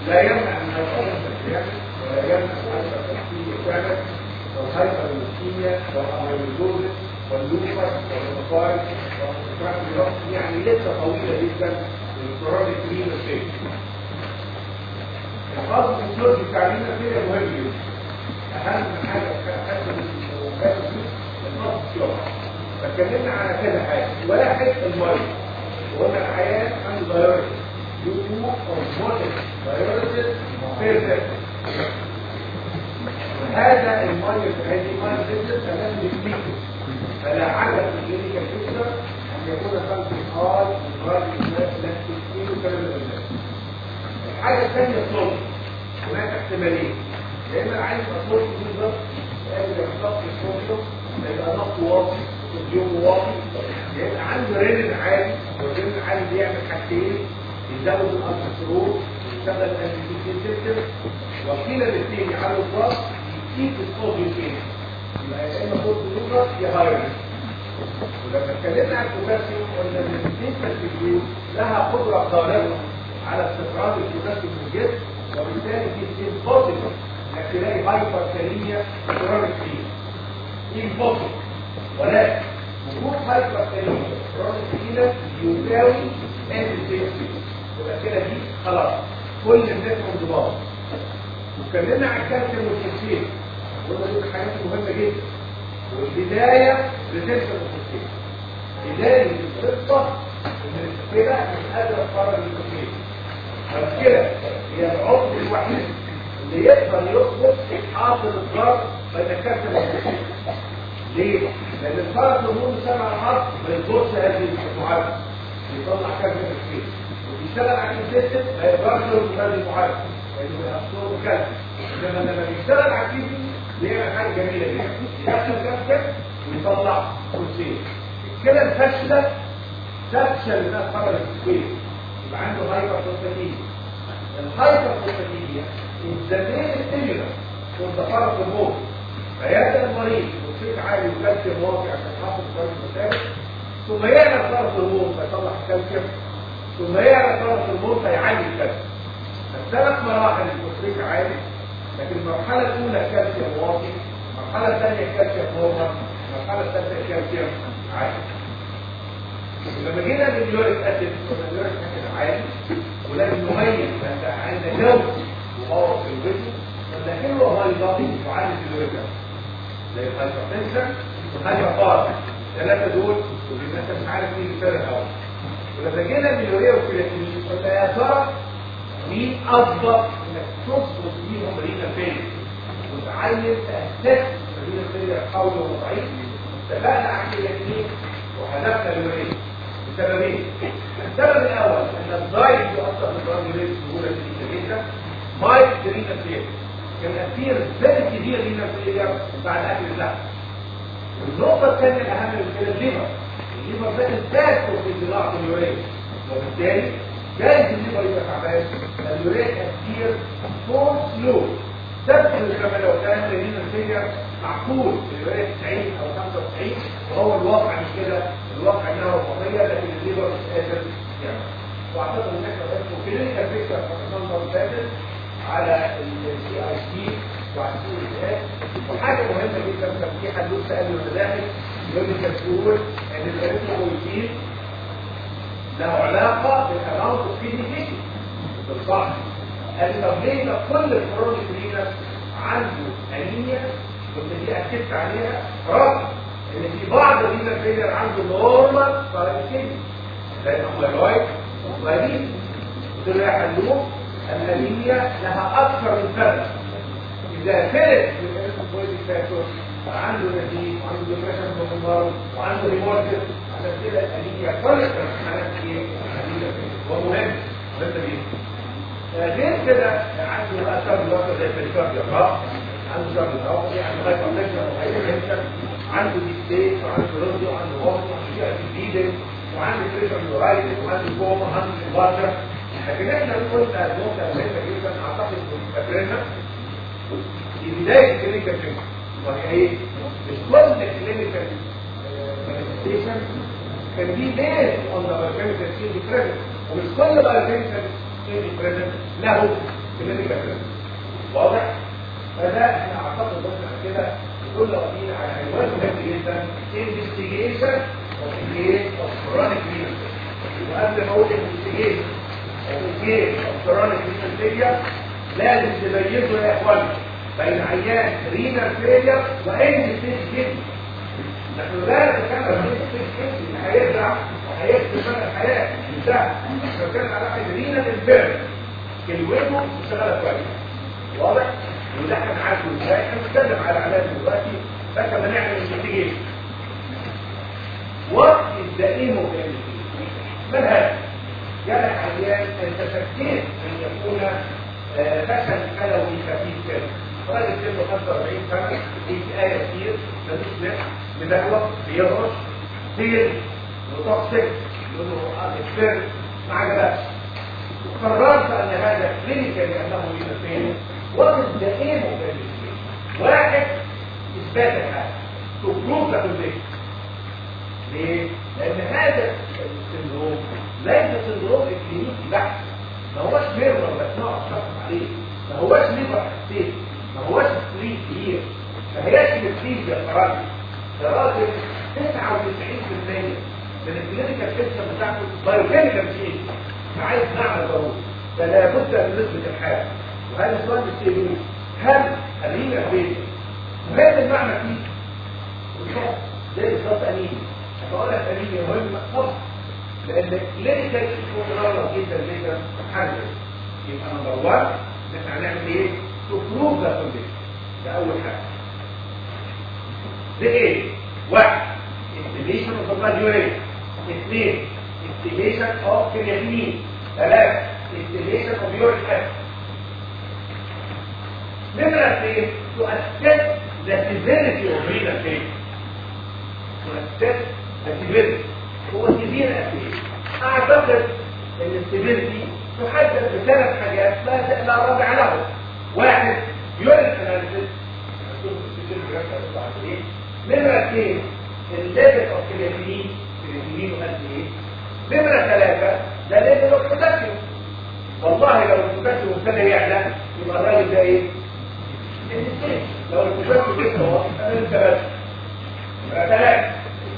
لا يمنع ان الأمر يعمل ولا يمنع ان التحقيق يعمل والهايبر الكيمياء والاميلوزوز واللوفر والمصارف والمصارف يعني لسه طويلة جدا للكرونيك رينال فيل الخاص بالفلوس التعليم فيها مهم جدا اهم حاجه في الخاص بالفلوس فاتكلمنا على كذا حاجه واحد المرض وقلنا الحياه عنده دايوريتي يو او موديل دايوريتي فيرفكت هذا المرض هذه المرض جدا لازم يكتيكه فلا عجب في الكلينيكال بيكتشر ان يكون خلف الحال المرض الناس لا تكتيكه كلام الناس الحاجه الثانيه الصوت هناك احتمالين يا اما عايز اصوات بالظبط قادر يحتفظ الصوت يبقى ضغط واطي اليوم واطي يبقى عنده رينين عالي والرينين العالي بيعمل حاجتين يزود الالسترول يشتغل الانتيبيوتيك سيستم وكيلا الاثنين يعلوا الضغط يزيد الصوديوم فين يبقى يا اما صوت اللوكر يا هايرن ولما اتكلمنا عن البوتاسيوم قلنا ان الانتيبيوتيك لها قدره خارقه على استخراج البوتاسيوم من الجسم وبالتالي في امبوسيبل انك تلاقي هايبر كاليميا كرونيك فيه امبوسيبل ولكن وجود هايبر كاليميا كرونيك فيه يساوي انتي يبقى كده دي خلاص كل الناس انضباط واتكلمنا عن الكالسيوم والفوسفين وقلنا دي حاجات مهمه جدا والبدايه ريزيرش الفوسفين بدايه القصه ان الكلى مش قادره تفرغ الفوسفين فالكلى هي العضو الوحيد اللي يقدر يضبط حاصل الضرر بين الكالسيوم والفوسفين ليه؟ لان الفرق هرمون سبع الحرب ما يضبطش هذه المعادله يطلع كالسيوم والفوسفين وبيشتغل على السيستم ما يقدرش يضبط هذه المعادله لانه بيحصله كالسيوم انما لما بيشتغل على الكيسي بيعمل حاجه جميله جدا يحصل كالسيوم ويطلع فوسفين كده الفشله تفشل انها تخرج الفوسفين يبقى عنده هايبر فوسفاتيميا الهايبر فوسفاتيميا الزمين السيلولر كنت فرق الموت فيبدا المريض فوسفين عالي وكالسيوم واطي عشان يحافظ على المثابه ثم يعلى فرق الموت فيطلع كالسيوم ثم يعلى فرق الموت فيعلي الكالسيوم الثلاث مراحل الفوسفين عالي لكن المرحله الاولى كالسيوم واطي المرحله الثانيه كالسيوم نورمال المرحله الثالثه كالسيوم عالي لما جينا لليوريك اسيد كنا اليوريك اسيد عالي ولازم نميز انت عندنا جو وباور في الجسم لكنه هو اضافي وعالي في اليوريك اسيد زي الهايبرتنشن والهايبر الثلاثه دول والناس مش عارف مين الفرق الاول ولما جينا لليوريا والكرياتين قلنا يا ترى مين اضبط انك تظبط بيهم رينا فين وتعين تاسس رينا فين قوي وضعيف اتفقنا على الكرياتين وحذفنا اليوريا لسببين السبب الاول ان الدايت يؤثر في الرجل بسهوله شديده جدا مايك رينا فين كان اثير فيري كبير رينا فين بعد اكل اللحم النقطه الثانيه الاهم من كده الليفر الليفر ده اساسه في زراعه اليوريا وبالتالي جايز الليفر يبقى تعبان اليوريا كثير فور سلو تبدو كما لو كان رينا فين معقول اليوريا 90 او 95 وهو الواقع مش كده الواقع انها وفقيه لكن الليبر مش قادر يعمل واعتقد ان احنا بس كلينيكال بيكتشر فقط فاتت على السي اي سي وعلى السي اس وحاجه مهمه جدا كان في حد سال لي وانا داخل يقول لي كان بيقول ان الاريثروبويتين له علاقه بالاماونت اوف كيدني تيشو بالصح قال لي طب ليه ده كل الكرونيك رينر عنده انيميا كنت دي اكدت عليها رغم ان في بعض الرينال فيلر عنده نورمال فارنكين زي الاميلويد وقليل دول يحلوه الانيميا لها اكثر من سبب اذا فرق من الانسولين فاكتور عنده نزيف وعنده ديبريشن مستمر وعنده ريمورتس عشان كده الانيميا فرق حالات ايه ومهم ده ايه غير كده عنده اثر الوقت زي البريكارديا عنده شر الضغط عنده هايبرتنشن وهايبرتنشن عنده ديستيت وعنده رضي وعنده غمض وعنده شيء جديد وعنده بريشر نورايتس وعنده كوما وعنده انفارجر لكن احنا قلنا النقطه مهمه جدا اعتقد فاكرينها في بدايه الكلينيكال تشيك وهي ايه؟ مش كل الكلينيكال مانيفستيشن كان دي بيز اون ذا بايوكيميكال سكيل بريزنت ومش كل بايوكيميكال سكيل بريزنت له كلينيكال واضح فده احنا اعتقد ان كده كل واقفين على عنوان مهم جدا انفستيجيشن اوف ايه اوف كرونيك وقبل ما اقول انفستيجيشن اوف ايه اوف كرونيك لازم تميزوا يا اخوان بين عيان رينال فيلير وان ستيج كدني نحن لا نتكلم عن ستيج كدني هيزرع وهيكتب من الحياه انتهى نحن بنتكلم على واحد رينال انفيرم كلمته اشتغلت كويس واضح؟ وده احنا عارفه ازاي احنا بنتكلم على علاج دلوقتي بس ما نعمل انفستيجيشن What is the immobility? ما هذا؟ يا عيان انت شكيت ان يكون فشل كلوي خفيف كده راجل سنه 45 سنه في آية كتير ملوش نفس مدهوة بيهرش كتير وتوكسيك يقول له اكسبير ما عجبكش قررت ان هذا كلينيكال لانه يمثل وات ذا ايم اوف واحد اثبات الحاجه تو بروف ذا كونديشن ليه؟ لان هذا السندروم ليس سندروم اكلينيكي بحت ما هوش ميرور بس نقعد نشخص عليه ما هوش ليفر حسيت ما هوش ستريت كبير ما هياش بتفيد يا راجل ده راجل 99% من الكلينيكال سيستم بتاعته بايوكيميكال تشينج عايز نعمل ضروري فلا بد من نسبه الحاله وهذا سؤال بالسيريوس هل الرينا بيت وهذا المعنى فيه بالظبط زي بالظبط انيميا هقول لك انيميا مهمه طبعا لان كلينيكال كنترول جدا جدا حاجه يبقى نمبر 1 احنا هنعمل ايه؟ تو بروف ذا كونديشن ده اول حاجه ده ايه؟ واحد استيميشن اوف ذا يورين اثنين استيميشن اوف كرياتينين ثلاثه استيميشن اوف يورين اسيد نمرة اثنين to assess the severity of renal failure to assess the severity هو سيفير قد ايه؟ اعتقد ان السيفيرتي تحدد بثلاث حاجات لا لا رابع له واحد يورين اناليسيس نمرة اثنين الليفل اوف كرياتينين كرياتينين قد ايه؟ نمرة ثلاثة ده ليفل اوف بوتاسيوم والله لو البوتاسيوم ابتدى يعلى يبقى الراجل ده ايه؟ لو البوتاسيوم لسه هو انت بس يبقى ثلاثة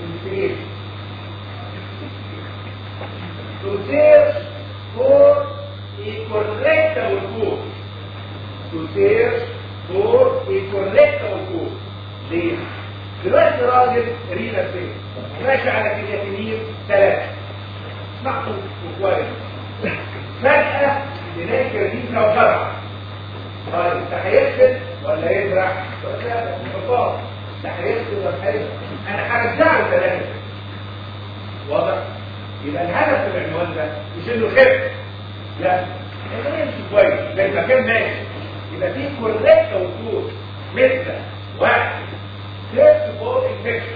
to search for a correctable code. To search for a correctable code. ليه؟ دلوقتي راجل رينا فين؟ ماشي على كرياتينين ثلاثة. اسمعوا كويس. فجأة نلاقي كرياتين كوكبة. طيب انت هيغسل ولا يزرع؟ ولا لا؟ بالظبط. انت هيغسل ولا هيزرع؟ انا هرجعه ثلاثة. واضح؟ يبقى الهدف من العنوان ده مش انه خف لا انه يمشي كويس زي المكان ماشي يبقى فيه كوريكت وصول مثل واحد سيرت فور انفكشن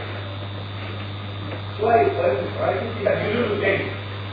شويه كويس كويس يعملوا له تاني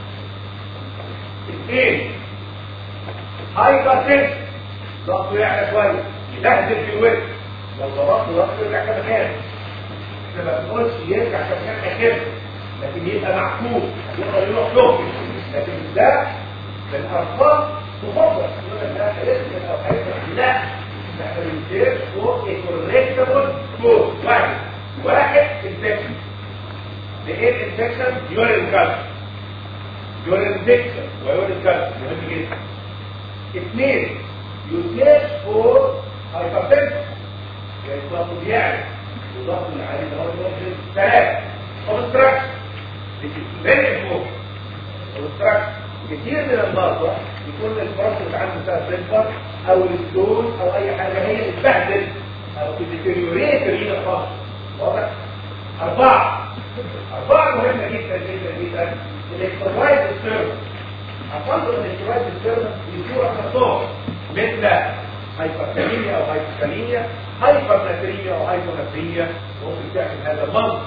اثنين هايبر تنشن ضغطه يعلى شويه يبهدل في الوجه لو ضغطه ضغطه يرجع كمكانه احنا ما بنقولش يرجع كمكانه كده لكن يبقى معكوس يقدر يروح له لكن ده بالارقام تفضل يقول ده هيسكن او هيسكن لا احنا بنسير فوق الكوريكتابل فوق واحد واحد انفكشن ايه الانفكشن يورين كالسيوم يورين انفكشن ويورين كالسيوم مهم جدا اثنين يسير فور هايبرتنشن يعني الضغط بيعلى والضغط العالي ده هو ثلاثه obstruction which is very important obstruction كتير من المرضى يكون البروسس عنده بتاع البريفر او الستون او اي حاجه هي بتبهدل او تديتيريوريت الرينا خالص واضح اربعه اربعه مهمه جدا جدا جدا الاكترايد ديستربنس اصلا الاكترايد ديستربنس يصير خطوط مثل هايبركاليميا او هايبوكاليميا هايبرناتريميا او هايبوناتريميا ممكن تعمل هذا المرض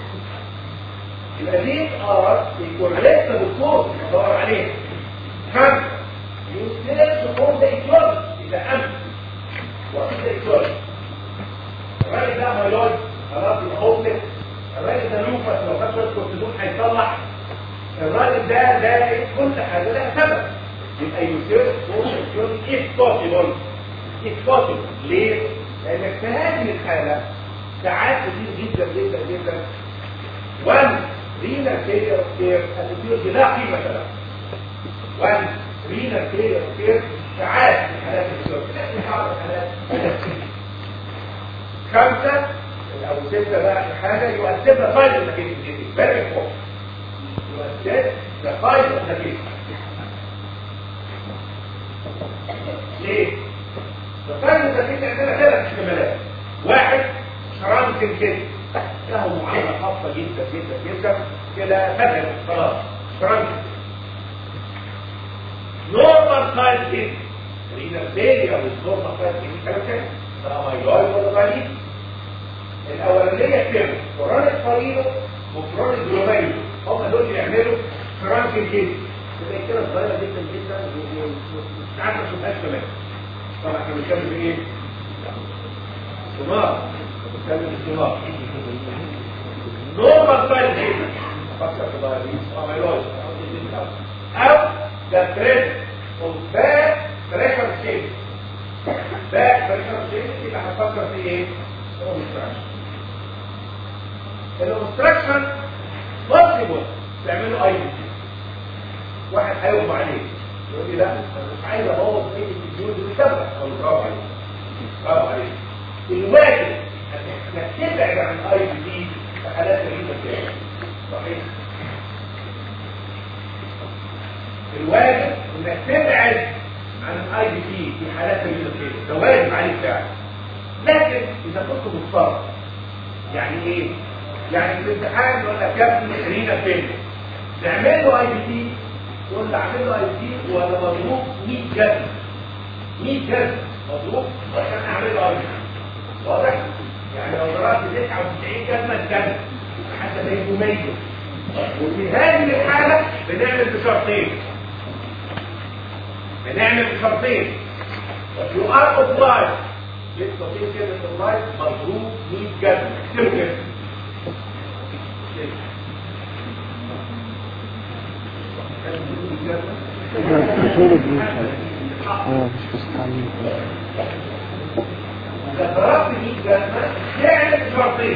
يبقى دي ار الكورليت بالصوت بدور عليه خمسه يستند تكون ده اكلوز اذا امن وقت اكلوز الراجل ده مايلويد خلاص يبقى هوبلس الراجل ده لوفس لو خد شويه كورتيزون هيطلع الراجل ده ده كل حاجه لها سبب يبقى يوتيرس بوزيشن if possible if possible ليه؟ لانك في هذه الحاله ساعات كتير جدا جدا جدا وان رينا كير كير الفيوز لا قيمه لها وان رينا كير كير ساعات في حالات الفيوز في حالات خمسه او سته بقى في حاجه يؤثر لها فايده نتيجه الجديد فيري فور يؤثر لها فايده نتيجه ليه؟ ففايده نتيجه عندنا ثلاث احتمالات واحد شراب كده له معامله خاصه جدا جدا جدا كده مثلا خلاص شراب نورمال سايز كده رينا فيليا والنورمال سايز كده كلام كده فاميلويد ولا غالي الاولانيه كده كورونيك فارينو وكورونيك جلوبالي هم دول اللي يعملوا فرانكل كده تبقى كده صغيره جدا جدا ومش عارفه اشوفهاش كمان طبعا احنا بنتكلم في ايه؟ سونار بنتكلم في سونار نورمال سايز كده فكر في دايابيتس اميلويد او ذا تريد اوف باك بريشر شيب باك بريشر شيب يبقى هتفكر في ايه؟ الاوبستراكشن بوسيبل تعمله اي واحد هيقوم عليه يقول لي لا انا مش عايز ابوظ اي الفيديو دي بسبب اقول له برافو عليك برافو عليك الواجب انك تبعد عن اي بي دي في حالات غريبه كده صحيح الواجب انك تبعد عن الاي بي دي في حالات غريبه كده ده واجب عليك فعلا لكن اذا كنت مضطر يعني ايه يعني في الامتحان يقول لك يا ابني خلينا فين تعمل له اي بي تي تقول له اعمل له اي بي تي ولا مضروب 100 جزم 100 جزم مضروب عشان اعمل له اي بي تي واضح يعني لو ضربت 99 جزمه جزم حتى ما يبقوا ميت وفي هذه الحاله بنعمل بشرطين بنعمل بشرطين يو ار اوبلايد يستطيع كده اللايف مضروب 100 جزم اكتبوا كده اه مش مستعمل إذا ضربت 100 جزمة تعمل شرطين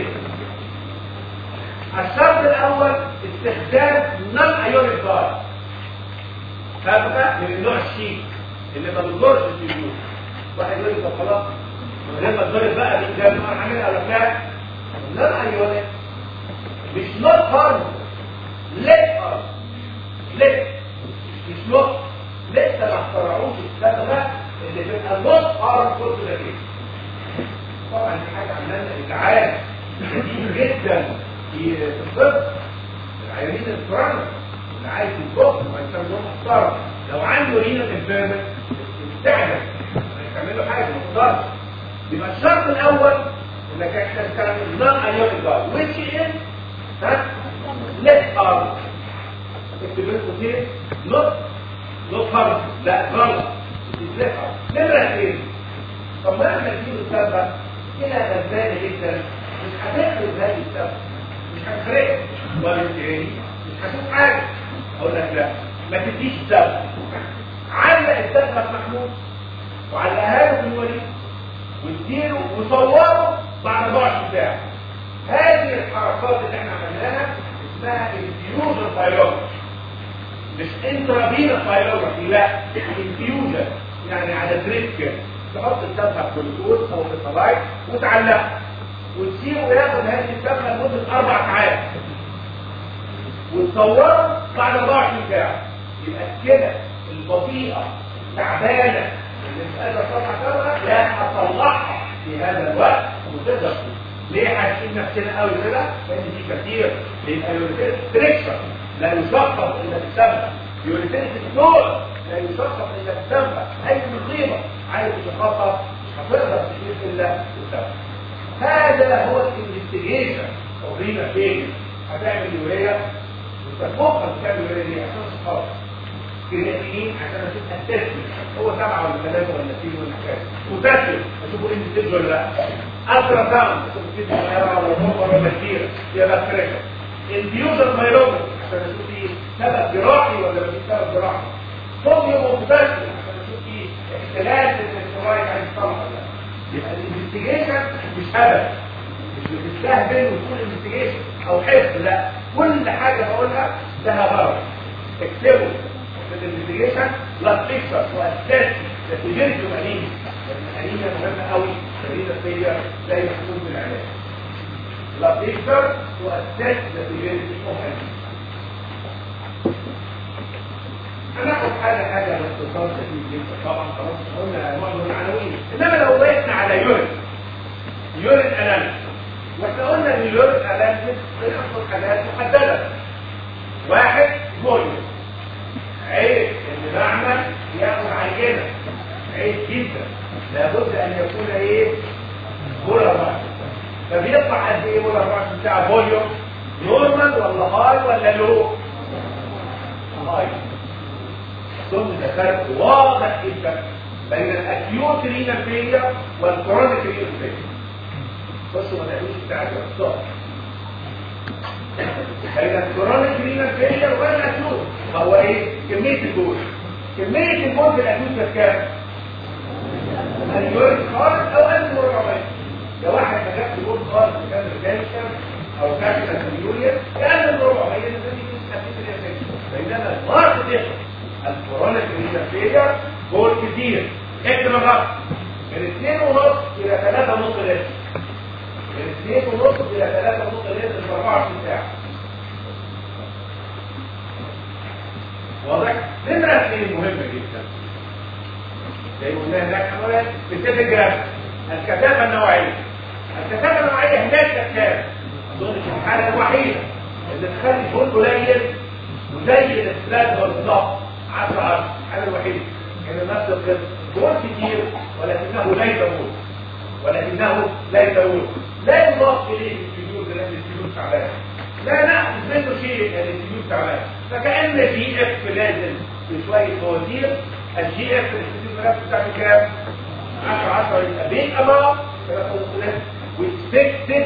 الشرط الأول استخدام نون ايونيك داي هذا من النوع الشيك اللي ما بيضرش السيول واحد يقول لي طب خلاص من غير ما تضرب بقى بالجزمة انا عاملها ولا لا نون ايونيك مش نوت هارم ليت هارم ليت مش نوت لسه ما اخترعوش الصبغه اللي بتبقى نوت هارم كل ده كده طبعا دي حاجه عملنا ازعاج شديد جدا في الطب العيانين الكرونيك اللي عايز يطبخ ويسمى له محترم لو عنده رينا انفيرمنت استعمل يعمل له حاجه ما تقدرش يبقى الشرط الاول انك احنا نستعمل نون ايونيك جاز which is ها less hard اكتب لكم كده not not hard لا غلط it's less hard نمرة اثنين طب ما احنا نجيب السبب الى غزالة جدا مش هتخرج هذه السبب مش هتخرج ولا تاني مش هتشوف حاجة اقول لك لا ما تديش السبب علق السبب محمود وعلقها له في الوليد واديله وصوره بعد 24 ساعه هذه الحركات اللي احنا عملناها اسمها انفيوجن بايولوجي مش انترافينا بايولوجي لا انفيوجن يعني على دريب كده تحط الدفع في الجلوكوز او في الصلايد وتعلقه وتسيبه ياخد هذه الدفع لمده اربع ساعات وتصوره بعد 24 ساعه يبقى كده البطيئه تعبانه اللي مش قادره تطلع كاميرا لا هطلعها في هذا الوقت وتقدر ليه هتشيل نفسنا قوي كده؟ لان في كتير بيبقى يوريتيريك ستريكشر لا يشخص الا بالسبب يوريتيريك ستور لا يشخص الا بالسبب اي مصيبه عايز تشخصها مش هتقدر تشيل الا بالسبب هذا هو الانفستيجيشن ورينا فين هتعمل يوريا انت ممكن تعمل يوريا ليه عشان تشخص كرياتينين عشان اشوف التسليم هو سبعة ولا ثلاثة ولا اثنين ولا كام وتسليم اشوفه انت ولا لا الترا ساوند اشوف كده صغيرة ولا مكبر ولا كبيرة يبقى بريشر الفيوجن مايلوجن عشان اشوف ايه سبب جراحي ولا مفيش سبب جراحي صوديوم بس عشان نشوف في اختلاف الاسترايك عن الصلاه ولا لا يبقى الانفستيجيشن مش هبل مش بتستهبل وتقول انفستيجيشن او حفظ لا كل حاجه بقولها لها غرض اكتبوا في الانفستيجيشن لا تكسر واساس نتيجه الانيميا الانيميا مهمه قوي شديده فيا لا يحكم بالعلاج لا تكسر واساس نتيجه الانيميا هناخد حاجه حاجه باختصار شديد جدا طبعا خلاص قلنا معظم العناوين انما لو وقفنا على يورين يورين اناليسيس واحنا قلنا ان اليورين اناليسيس بناخد حاجات محدده واحد فوليوم عيب ان معمل ياخد عينه عيب جدا لابد ان يكون ايه بولا واحد فبيطلع قد ايه بولا واحد بتاع فوليوم نورمال ولا هاي ولا لو هاي ثم فرق واضح جدا بين الاكيوت رينال فيلير والكرونيك رينال فيلير بصوا ما تقولوش بتاع الصوت بين الكرونيك رينال فيلير والاكيوت هو ايه كميه الجول كميه الجول في الاكيوت كانت كام اليوريك خالص او 1400 لو واحد ما جابش جول خالص كان ريجنشن او كابيتال اليوريا كان 1400 دي بينما الماركت يخلص الكورونيك رينال جول كتير اكتب الرقم من 2 ونص الى 3 ونص لتر من 2 ونص الى 3 ونص لتر في 24 ساعه واضح؟ نمرة اثنين مهمة جدا زي ما قلنا هناك حوالي بتلت جرام الكثافة النوعية الكثافة النوعية هناك كام؟ أظن في الحالة الوحيدة اللي تخلي الجول قليل وزي الاسلام بالظبط 10 10 الحاله الوحيده كان نفس القسم دول كتير ولكنه ليس موت ولكنه ليس موت لا يضاف اليه السجود لان السجود تعبان لا ناخذ منه شيء لان السجود تعبان فكان جي اف لازم بشويه فوازير الجي اف السجود نفسه بتاعته كام؟ 10 10 يبقى بين ابا واكسبكتد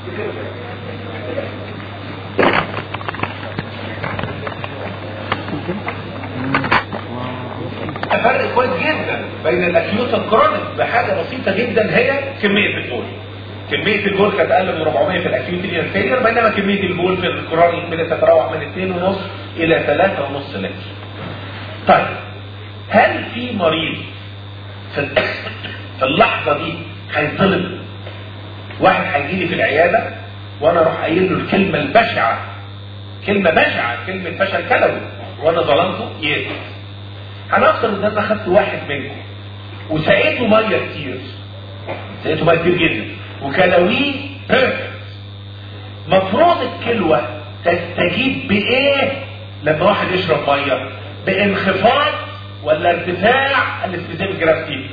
فرق كويس جدا بين الاكيوت والكرونيك بحاجه بسيطه جدا هي كميه البول كميه البول كانت اقل من 400 في الاكيوت فيلير بينما كميه البول في الكرونيك بتتراوح من 2.5 الى 3.5 لتر طيب هل في مريض في في اللحظه دي هيتظلم واحد هيجي لي في العياده وانا اروح قايل له الكلمه البشعه كلمه بشعه كلمه فشل كلوي وانا ظلمته يقتل هنفترض ان انا اخدت واحد منكم وسقيته ميه كتير سقيته ميه كتير جدا وكلاويه بيرفكت مفروض الكلوه تستجيب بايه لما واحد يشرب ميه بانخفاض ولا ارتفاع الاسبيزيم جرافيتي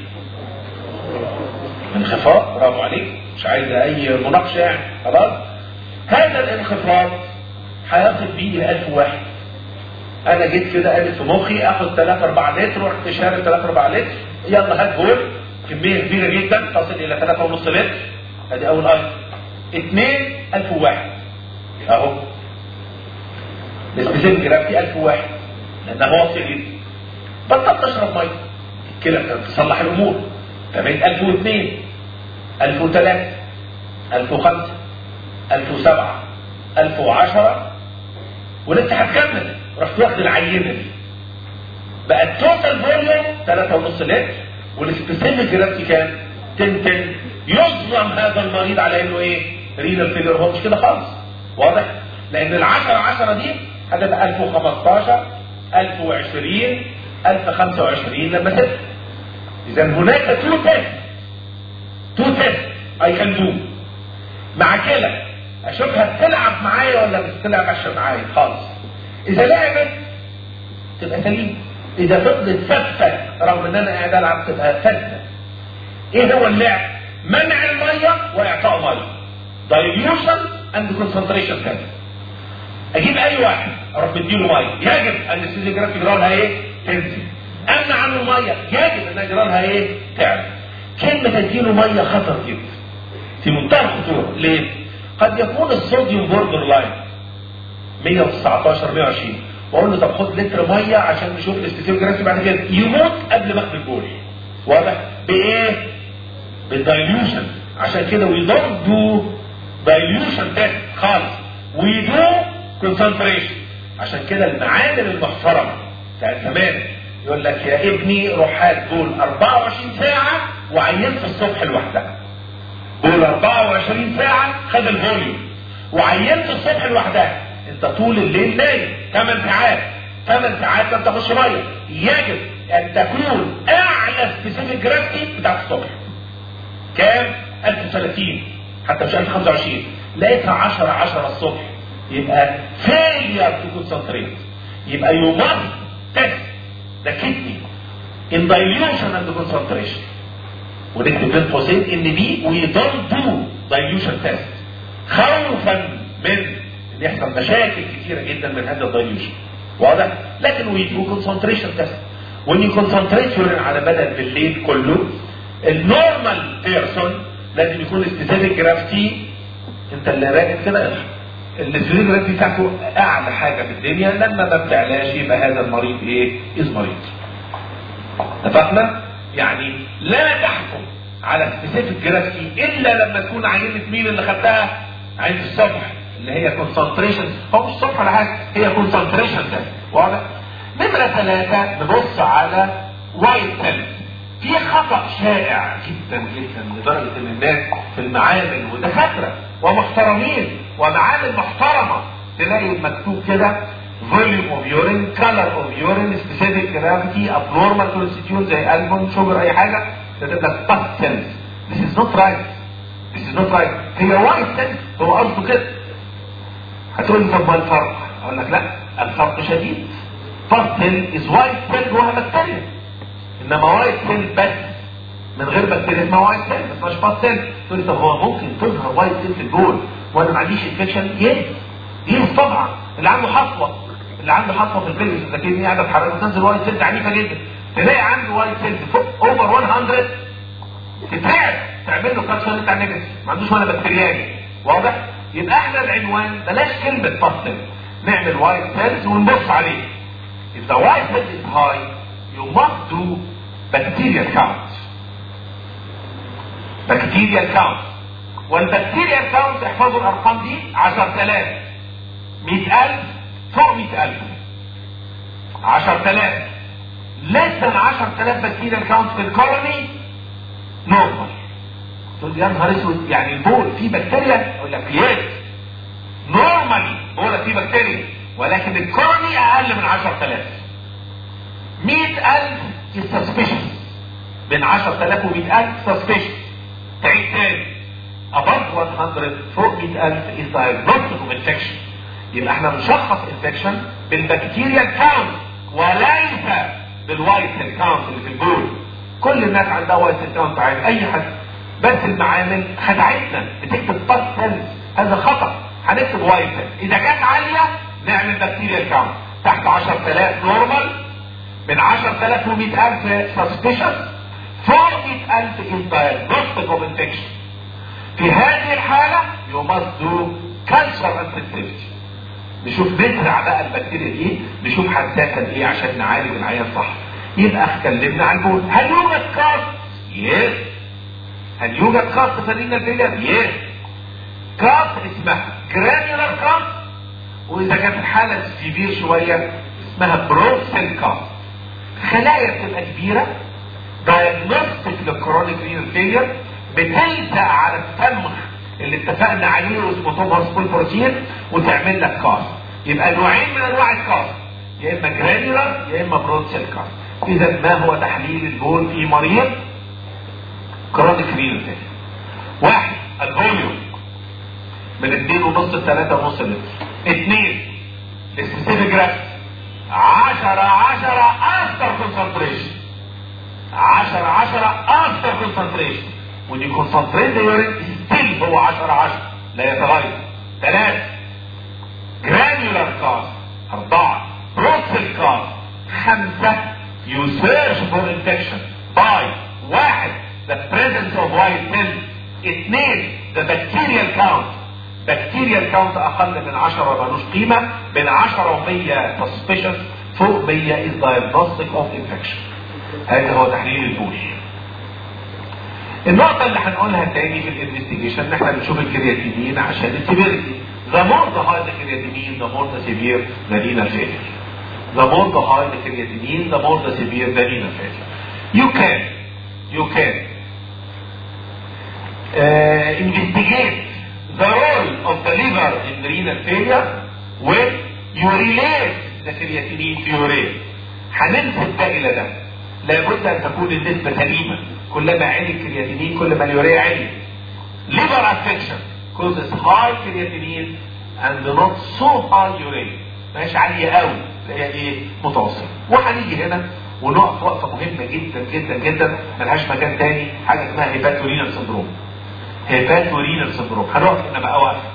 انخفاض برافو عليك مش عايز اي مناقشه يعني خلاص هذا الانخفاض هيصل بيه الى 1000 واحد انا جيت كده قالت في مخي اخد 3 4 لتر ورحت شارب 3 4 لتر يلا هات بول كميه كبيره جدا تصل الى 3 ونص لتر ادي اول ايتم اثنين 1000 واحد اهو الاسبيزين جرافيتي 1000 واحد لانها واطيه جدا بطلت اشرب ميه كده تصلح الامور فبقيت 1002 1003 1005 1007 1010 ولسه هتكمل رحت واخد العينه دي بقى التوتال فوليوم 3.5 لتر والسبيسيفيك جرافيتي كام؟ 10 10 يظلم هذا المريض على انه ايه؟ رينال فيلر هو مش كده خالص واضح؟ لان ال 10 10 دي هتبقى 1015 1020 1025 لما تبقى اذا هناك تو تيست تو تيست اي كان دو مع كده اشوفها بتلعب معايا ولا مش بتلعب عشان معايا خالص اذا لعبت تبقى سليم اذا فضلت ثابته رغم ان انا قاعد العب تبقى ثابته ايه هو اللعب منع الميه واعطاء ميه دايليوشن اند كونسنتريشن كده اجيب اي واحد اروح مديله ميه يجب ان السيزيجراف يجرى لها ايه تنزل امنع عنه الميه يجب ان يجرى لها ايه تعمل كلمه تديله ميه خطر جدا في منتهى الخطوره ليه قد يكون الصوديوم بوردر لاين 119 120 واقول له طب خد لتر ميه عشان نشوف الاستيتيوجرافي بعد كده يموت قبل ما اخد البول واضح بايه بالدايليوشن عشان كده وي دونت دو دايليوشن تيست خالص وي دو كونسنتريشن عشان كده المعامل المحترمه بتاعت زمان يقول لك يا ابني روح هات بول 24 ساعه وعينت الصبح لوحدها بول 24 ساعه خد الفوليوم وعينت الصبح لوحدها انت طول الليل نايم 8 ساعات 8 ساعات لم تخش ميه يجب ان تكون اعلى سبيسيفيك جرافيتي بتاعت الصبح كام 1030 حتى مش 1025 لقيتها 10 10 الصبح يبقى failure to concentrate يبقى you must test the kidney in dilution and concentration ونكتب بين قوسين ان دي we don't do dilution test خوفا من ان يحصل مشاكل كثيره جدا من هذا الدايليوشن واضح لكن we do concentration test when you concentrate urine على بدن بالليل كله النورمال بيرسون لازم يكون سبيسيفيك جرافيتي انت اللي راكب كده السبيسيفيك جرافيتي بتاعته اعلى حاجه في الدنيا لما ما بتعلاش يبقى هذا المريض ايه؟ از مريض. اتفقنا؟ يعني لا تحكم على سبيسيفيك جرافيتي الا لما تكون عينه مين اللي خدتها؟ عينه الصبح اللي هي كونسنتريشن هو مش صبح ولا حاجه هي كونسنتريشن ده واضح؟ نمره ثلاثه نبص على وايت سيلز في خطأ شائع جدا جدا لدرجة ان الناس في المعامل ودكاترة ومحترمين ومعامل محترمة تلاقي مكتوب كده volume of urine, color of urine, specific gravity, abnormal constituent زي البوم شوجر اي حاجة كاتب لك past cells. This is not right. This is not right. هي white cells هو قصده كده. هتقول لي طب ما الفرق؟ اقول لك لا الفرق شديد. past cell is white cell جواها بكتيريا. انما وايت سيل بس من غير بكتيريا اسمها وايت سيل ما اسمهاش باس سيل تقول لي طب هو ممكن تظهر وايت سيل في البول وانا ما عنديش انفكشن يس يس طبعا اللي عنده حصوه اللي عنده حصوه في البلس لكن قاعده تحرك وتنزل وايت سيل عنيفه جدا تلاقي عنده وايت سيل فوق اوفر 100 تترعب تعمل له كاتشن بتاع نيجاتيف ما عندوش ولا بكتيرياني واضح يبقى احنا العنوان بلاش كلمه باس سيل نعمل وايت سيلز ونبص عليه if the white cell is high you must do bacterial count bacterial count والبكتيريال كاونت احفظوا الارقام دي 10000 100000 فوق 100000 10000 less than 10000 بكتيريال كاونت في الكولوني نورمال تقول يا نهار اسود يعني البول فيه بكتيريا اقول لك يس نورمالي بول فيه بكتيريا ولكن الكولوني اقل من 10000 100000 is suspicious بين 10000 و 100000 suspicious تعيد تاني above 100 فوق 100000 is diagnostic of infection يبقى احنا بنشخص infection بالبكتيريا كاونت وليس بالوايت سيل كاونت اللي في البول كل الناس عندها وايت سيل كاونت عادي اي حد بس المعامل خدعتنا بتكتب باس سيلز هذا خطا هنكتب وايت سيل اذا كانت عاليه نعمل بكتيريا كاونت تحت 10000 نورمال من 10000 و 100000 سسبيشس فوق 100000 is diagnostic of infection في هذه الحالة you must do culture and sensitivity نشوف نزرع بقى البكتيريا دي نشوف حساسة ايه عشان نعالج العيان صح يبقى اتكلمنا عن البول هل يوجد كاست؟ يس هل يوجد كاست في الرينال فيلر؟ يس كاست اسمها جرانيولار كاست واذا كانت الحالة سيفير شوية اسمها بروسيل كاست خلايا بتبقى كبيرة دايجنوستيك للكرونيك رينال فيلر بتلزق على التمغ اللي اتفقنا عليه واسمه توماس بروتين وتعمل لك كاست يبقى نوعين من انواع الكاست يا اما جرانيولار يا اما برود سيل كاست اذا ما هو تحليل البول في مريض كرونيك رينال فيلر واحد الفوليوم من اثنين ونص لثلاثة ونص لتر اثنين السبيسيفيك جرافت عشرة عشرة افتر كونسنتريشن عشرة عشرة افتر كونسنتريشن ودي كونسنتريت يورين ستيل هو 10 10 لا يتغير ثلاثة جرانيولار كاست أربعة بروسيل كاست خمسة you search for infection by واحد the presence of white cells اثنين the bacterial count بكتيريا كاونت اقل من 10 ملوش قيمه من 10 و 100 سسبشس فوق 100 از دايجنوستيك اوف انفكشن هذا هو تحليل البول النقطة اللي هنقولها تاني في الانفستيجيشن ان احنا بنشوف الكرياتينين عشان السيفيرتي The more the high the creatinine, the more the severe the renal failure. The more the high the creatinine, the more the severe the renal failure. You can, you can uh, investigate the role of the liver in renal failure when you relate the creatinine to urine. هننسب ده الى ده. لابد ان تكون النسبة سليمة. كلما عالي الكرياتينين كل ما اليوريا عالي. liver affection causes high creatinine and not so high urine. مش عالية قوي. تلاقيها ايه؟ متوسط. وهنيجي هنا ونقف وقفة مهمة جدا جدا جدا ملهاش مكان تاني حاجة اسمها هيباتورينال سندروم. هيباتورينال سندروم هنقف هنا بقى واقف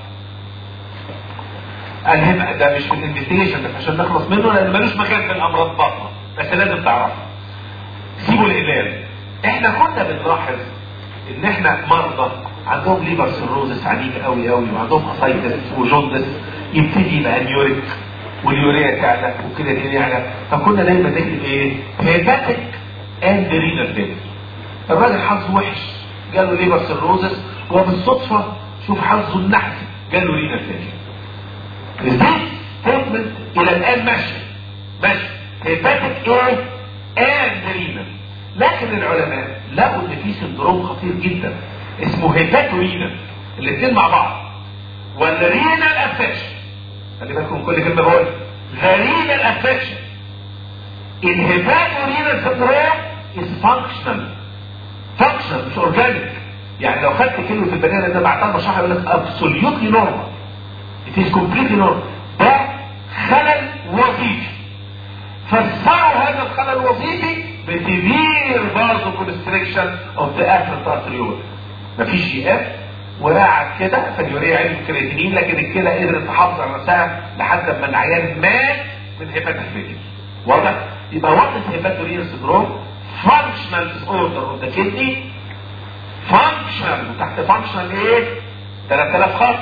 الهبة ده مش في الانفستيجيشن ده عشان نخلص منه لان ملوش مكان في الامراض بطنه بس لازم تعرفه سيبوا الهلال احنا كنا بنلاحظ ان احنا مرضى عندهم ليبر سيروزس عنيف قوي قوي وعندهم اسايتس وجوندس يبتدي يبقى نيوريك واليوريا تعلى والكرياتين يعلى فكنا دايما نكتب ايه؟ هيباتيك اند رينال فيلر الراجل حظه وحش جاله ليبر سيروزس وبالصدفة شوف حظه النحس جاله رينا فيلر ازاي ستيتمنت الى الان ماشي ماشي هيباتيك ايه اند رينا لكن العلماء لقوا ان في سندروم خطير جدا اسمه هيباتورينا الاثنين مع بعض والرينال افكشن خلي بالكم من كل كلمه بقول ذا رينال افكشن الهيباتورينال سندروم is functional functional مش اورجانيك يعني لو خدت كلمه البني ادم ده بعتها بشرح يقول لك ابسوليوتلي نورمال ات از كومبليتلي نورمال ده خلل وظيفي فسروا هذا الخلل الوظيفي بسيفير بارزو كونستريكشن اوف ذا افرنت ارتريول مفيش جي اف وقعد كده فاليوريا عالي الكرياتينين لكن الكلى قدرت تحافظ على نفسها لحد ما العيان مات من هيباتوفيليا واضح؟ يبقى وات از هيباتوريال سندروم فانكشنال ديس اوردر اوف ذا كدني فانكشنال وتحت فانكشنال ايه 3000 خط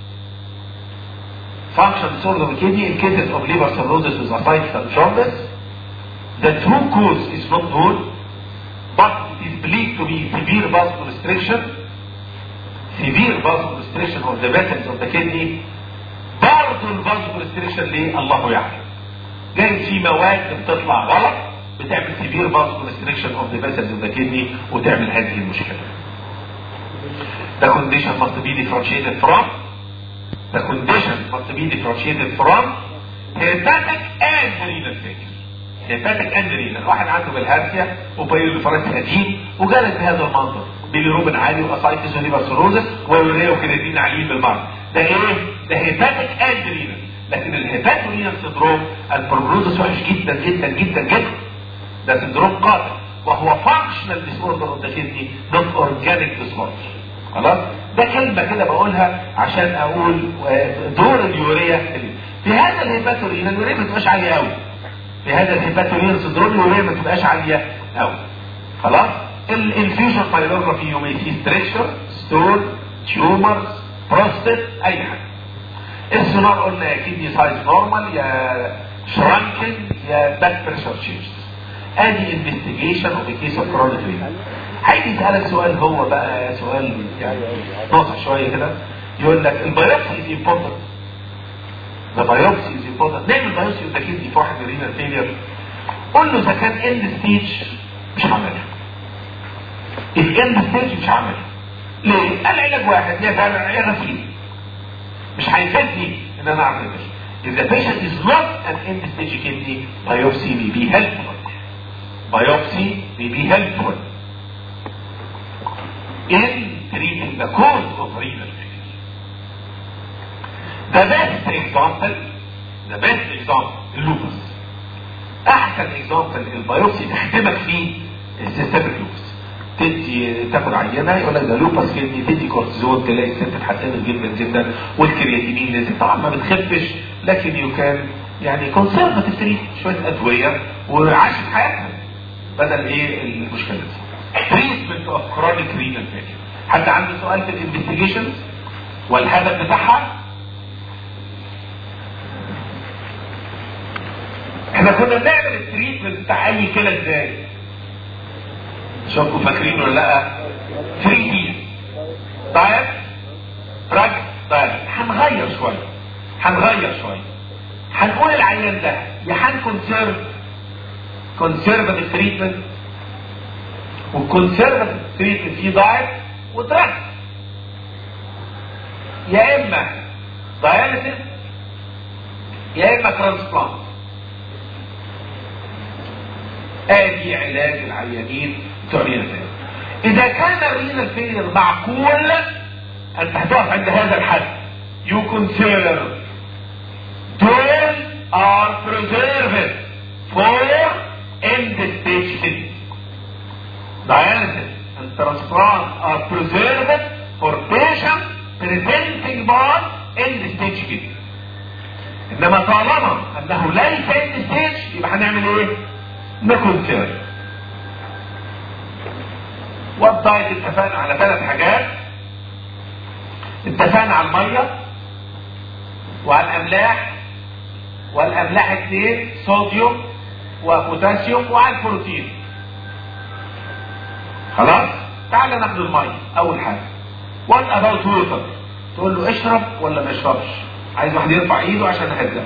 فانكشنال disorder of kidney in cases of liver cirrhosis with ascites and jaundice the true cause is not known but it is believed to be severe vasoconstriction severe vasoconstriction of the vessels of the kidney برضه الفازوكونستريكشن ليه الله يعلم جايز في مواد بتطلع غلط بتعمل severe vasoconstriction of the vessels of the kidney وتعمل هذه المشكله The condition must be differentiated from the condition must be differentiated from hepatic and renal failure. hepatic and renal واحد عنده بالهارسيا وبايلوفرنس قديم وجالس بهذا المنظر بيليروبين عالي واسايتس وليبر سيروزس ويوريا وكرياتين عاليين بالمرض ده ايه؟ ده هيباتيك اند رينال لكن الهيباتورينال سندروم البروجنوزس وحش جدا جدا جدا جدا ده سندروم قاتل وهو فانكشنال ديس اوردر اوف ذا كدني نوت اورجانيك ديس اوردر خلاص ده كلمه كده بقولها عشان اقول دور اليوريا في هذا الهيباتورين اليوريا ما تبقاش عاليه قوي في هذا الهيباتورين سندروم اليوريا ما تبقاش عاليه قوي خلاص الانفيوجن بايلوجرافي يو مي سي ستريكشر ستون تيومرز بروستات اي حاجه السونار قلنا يا كيدني سايز نورمال يا شرانكن يا باك بريشر تشينجز ادي انفستيجيشن اوف كيس اوف كرونيك رينال هيجي يسألك سؤال هو بقى سؤال يعني ناصح شوية كده يقول لك البيوبسي از امبورتنت ذا بايوبسي از امبورتنت نعمل بايوبسي وده كدني في واحد رينال فيلير قول له اذا كان اند ستيج مش هعملها الاند ستيج مش هعملها ليه؟ العلاج واحد يا فعلا يا غسيل مش هيفيدني ان انا اعمل ده If the patient is not an end stage kidney, biopsy may be helpful. Biopsy may be helpful. in treating the cause of renal failure. The best example, the best example, اللوبس. احسن example البيوبسي تخدمك فيه السيستمك لوبس. تدي تاخد عينه يقول لك ده لوبس كدني تدي كورتيزون تلاقي الست اتحسنت جدا جدا والكرياتينين نزل طبعا ما بتخفش لكن يو كان يعني كونسرفتيف تريت شويه ادويه وعاشت حياتها بدل ايه المشكله دي. treatment of chronic renal failure حد عنده سؤال في الانفستيجيشنز والهدف بتاعها احنا كنا بنعمل التريتمنت بتاع اي كلى ازاي شوفوا فاكرين ولا لا 3 دي دايت دراج دايت هنغير شويه هنغير شويه هنقول العيان ده يا هنكونسيرف كونسيرفاتيف تريتمنت والكونسيرفاتيف تريتمنت فيه دايت ودراج يا اما داياليسيس يا اما ترانسبلانت ادي علاج العيانين بتوع رينال فيلير اذا كان الرينال فيلير معقول انت هتقف عند هذا الحد you consider dwell are preserved for end stage disease dialysis and transplant are preserved for patients presenting by end stage disease انما طالما انه ليس end stage يبقى هنعمل ايه نكونسير والدايت اتفقنا على ثلاث حاجات اتفقنا على الميه وعلى الاملاح والاملاح اثنين صوديوم وبوتاسيوم وعلى البروتين خلاص تعال ناخد الميه اول حاجه وات اباوت ووتر تقول له اشرب ولا ما يشربش عايز واحد يرفع ايده عشان اهدى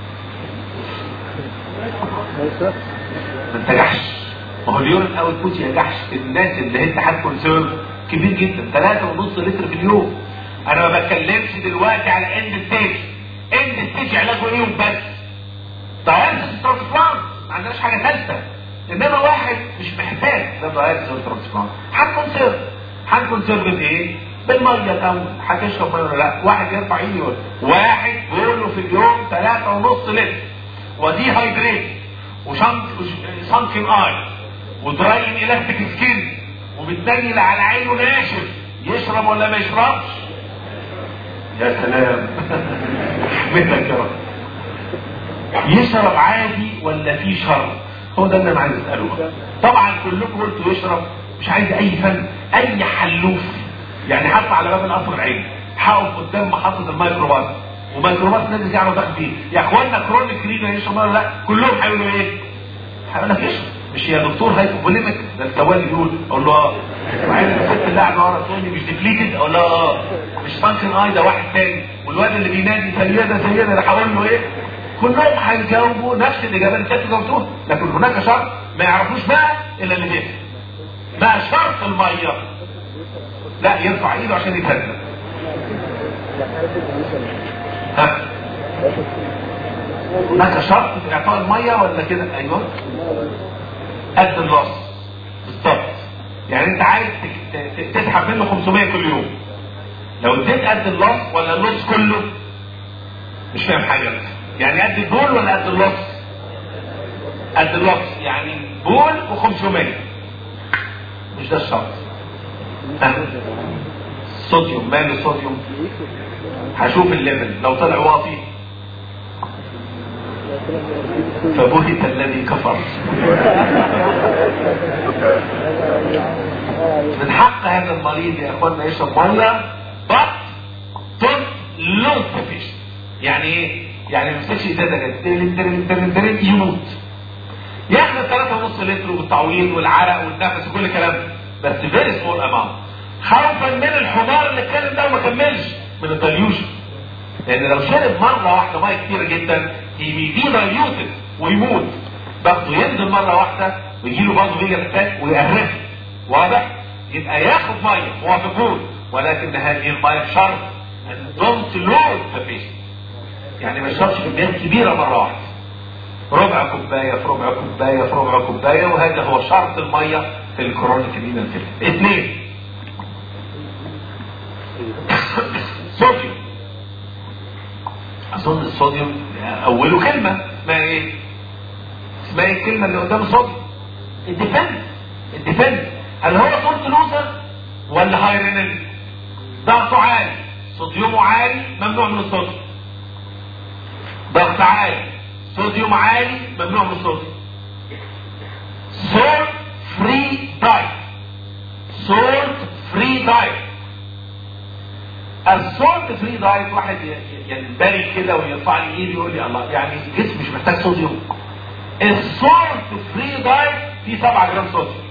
ما انت جحش ما هو اليورين اوت بوت يا جحش الناس اللي انت هتكونسيرف كبير جدا 3.5 لتر في اليوم انا ما بتكلمش دلوقتي على اند ستيج اند ستيج علاجه ايه وبس داياليسيس ترانسبلانت ما عندناش حاجه ثالثه انما واحد مش محتاج ده داياليسيس ترانسبلانت هنكونسيرف هنكونسيرف بايه؟ بالميه الاول هتشرب ميه ولا لا؟ واحد يرفع ايده يقول واحد بيقول له في اليوم 3.5 لتر ودي هايدريت وسانكن اي ودراين الاستيك سكين وبتنيل على عينه ناشف يشرب ولا ما يشربش يا سلام منك يا رب يشرب عادي ولا في شرط هو ده اللي انا عايز اساله طبعا كلكم قلتوا يشرب مش عايز اي فن اي حلوف يعني حتى على باب القصر العيني هقف قدام محطه الميكروباص وميكروباص نازل يعرف داخل فيه يا اخوانا كرونيك رينا يشرب ولا لا كلهم هيقولوا ايه؟ هيقول لك اشرب مش يا دكتور هايبوبوليميك ده التوالي بيقول اقول له اه وبعدين الست اللي قاعده ورا تقول لي مش ديفليتد اقول لها اه مش فانكشن اي ده واحد تاني والواد اللي بينادي سيده سيده ده هقول له ايه؟ كلهم هيجاوبوا نفس الاجابه اللي انتوا جاوبتوها لكن هناك شرط ما يعرفوش بقى الا اللي بيفهم بقى شرط الميه لا يرفع ايده عشان يتهدى ها هناك شرط في اعطاء الميه ولا كده ايوه قد الراس بالظبط يعني انت عايز تك- ت- تسحب منه 500 كل يوم لو اديت قد الراس ولا النص كله مش فاهم حاجه انت يعني قد البول ولا قد اللص قد اللص يعني بول و500 مش ده الشرط ها؟ صوديوم ماله صوديوم هشوف الليفل لو طلع واطي فبهت الذي كفر من حق هذا المريض يا اخوانا يشرب ميه but don't lose the fish يعني ايه؟ يعني ما يمسكش ازازه كده ترن ترن ترن ترن يموت ياخد 3.5 لتر والتعويض والعرق والنفس وكل الكلام ده بس فيري سمول اماونت خوفا من الحمار اللي اتكلم ده وما كملش من الدليوشن لان لو شرب مره واحده ميه كتير جدا يبي دايليوتد ويموت باخده ينزل مره واحده ويجي له برضه فيجا اتاك ويقرفه واضح؟ يبقى ياخد ميه موافقون ولكن هذه الميه بشرط ان دونت لود ذا patient يعني ما يشربش كميات كبيره مره واحده ربع كوبايه في ربع كوبايه في ربع كوبايه وهذا هو شرط الميه في الكرونيك رينال فيلر اثنين صوديوم اظن الصوديوم اوله كلمه اسمها ايه اسمها ايه الكلمه اللي قدام الصوديوم الديفنس الديفنس هل هو صورة لوزر ولا هاي رينال ضغطه عالي صوديومه عالي ممنوع من الصوديوم ضغط عالي صوديوم عالي ممنوع من الصوديوم سولت فري دايت سولت فري دايت السولت فري دايت واحد ي- ينبري كده ويرفع لي ايدي يقول لي الله يعني الجسم مش محتاج صوديوم السولت فري دايت فيه 7 جرام صوديوم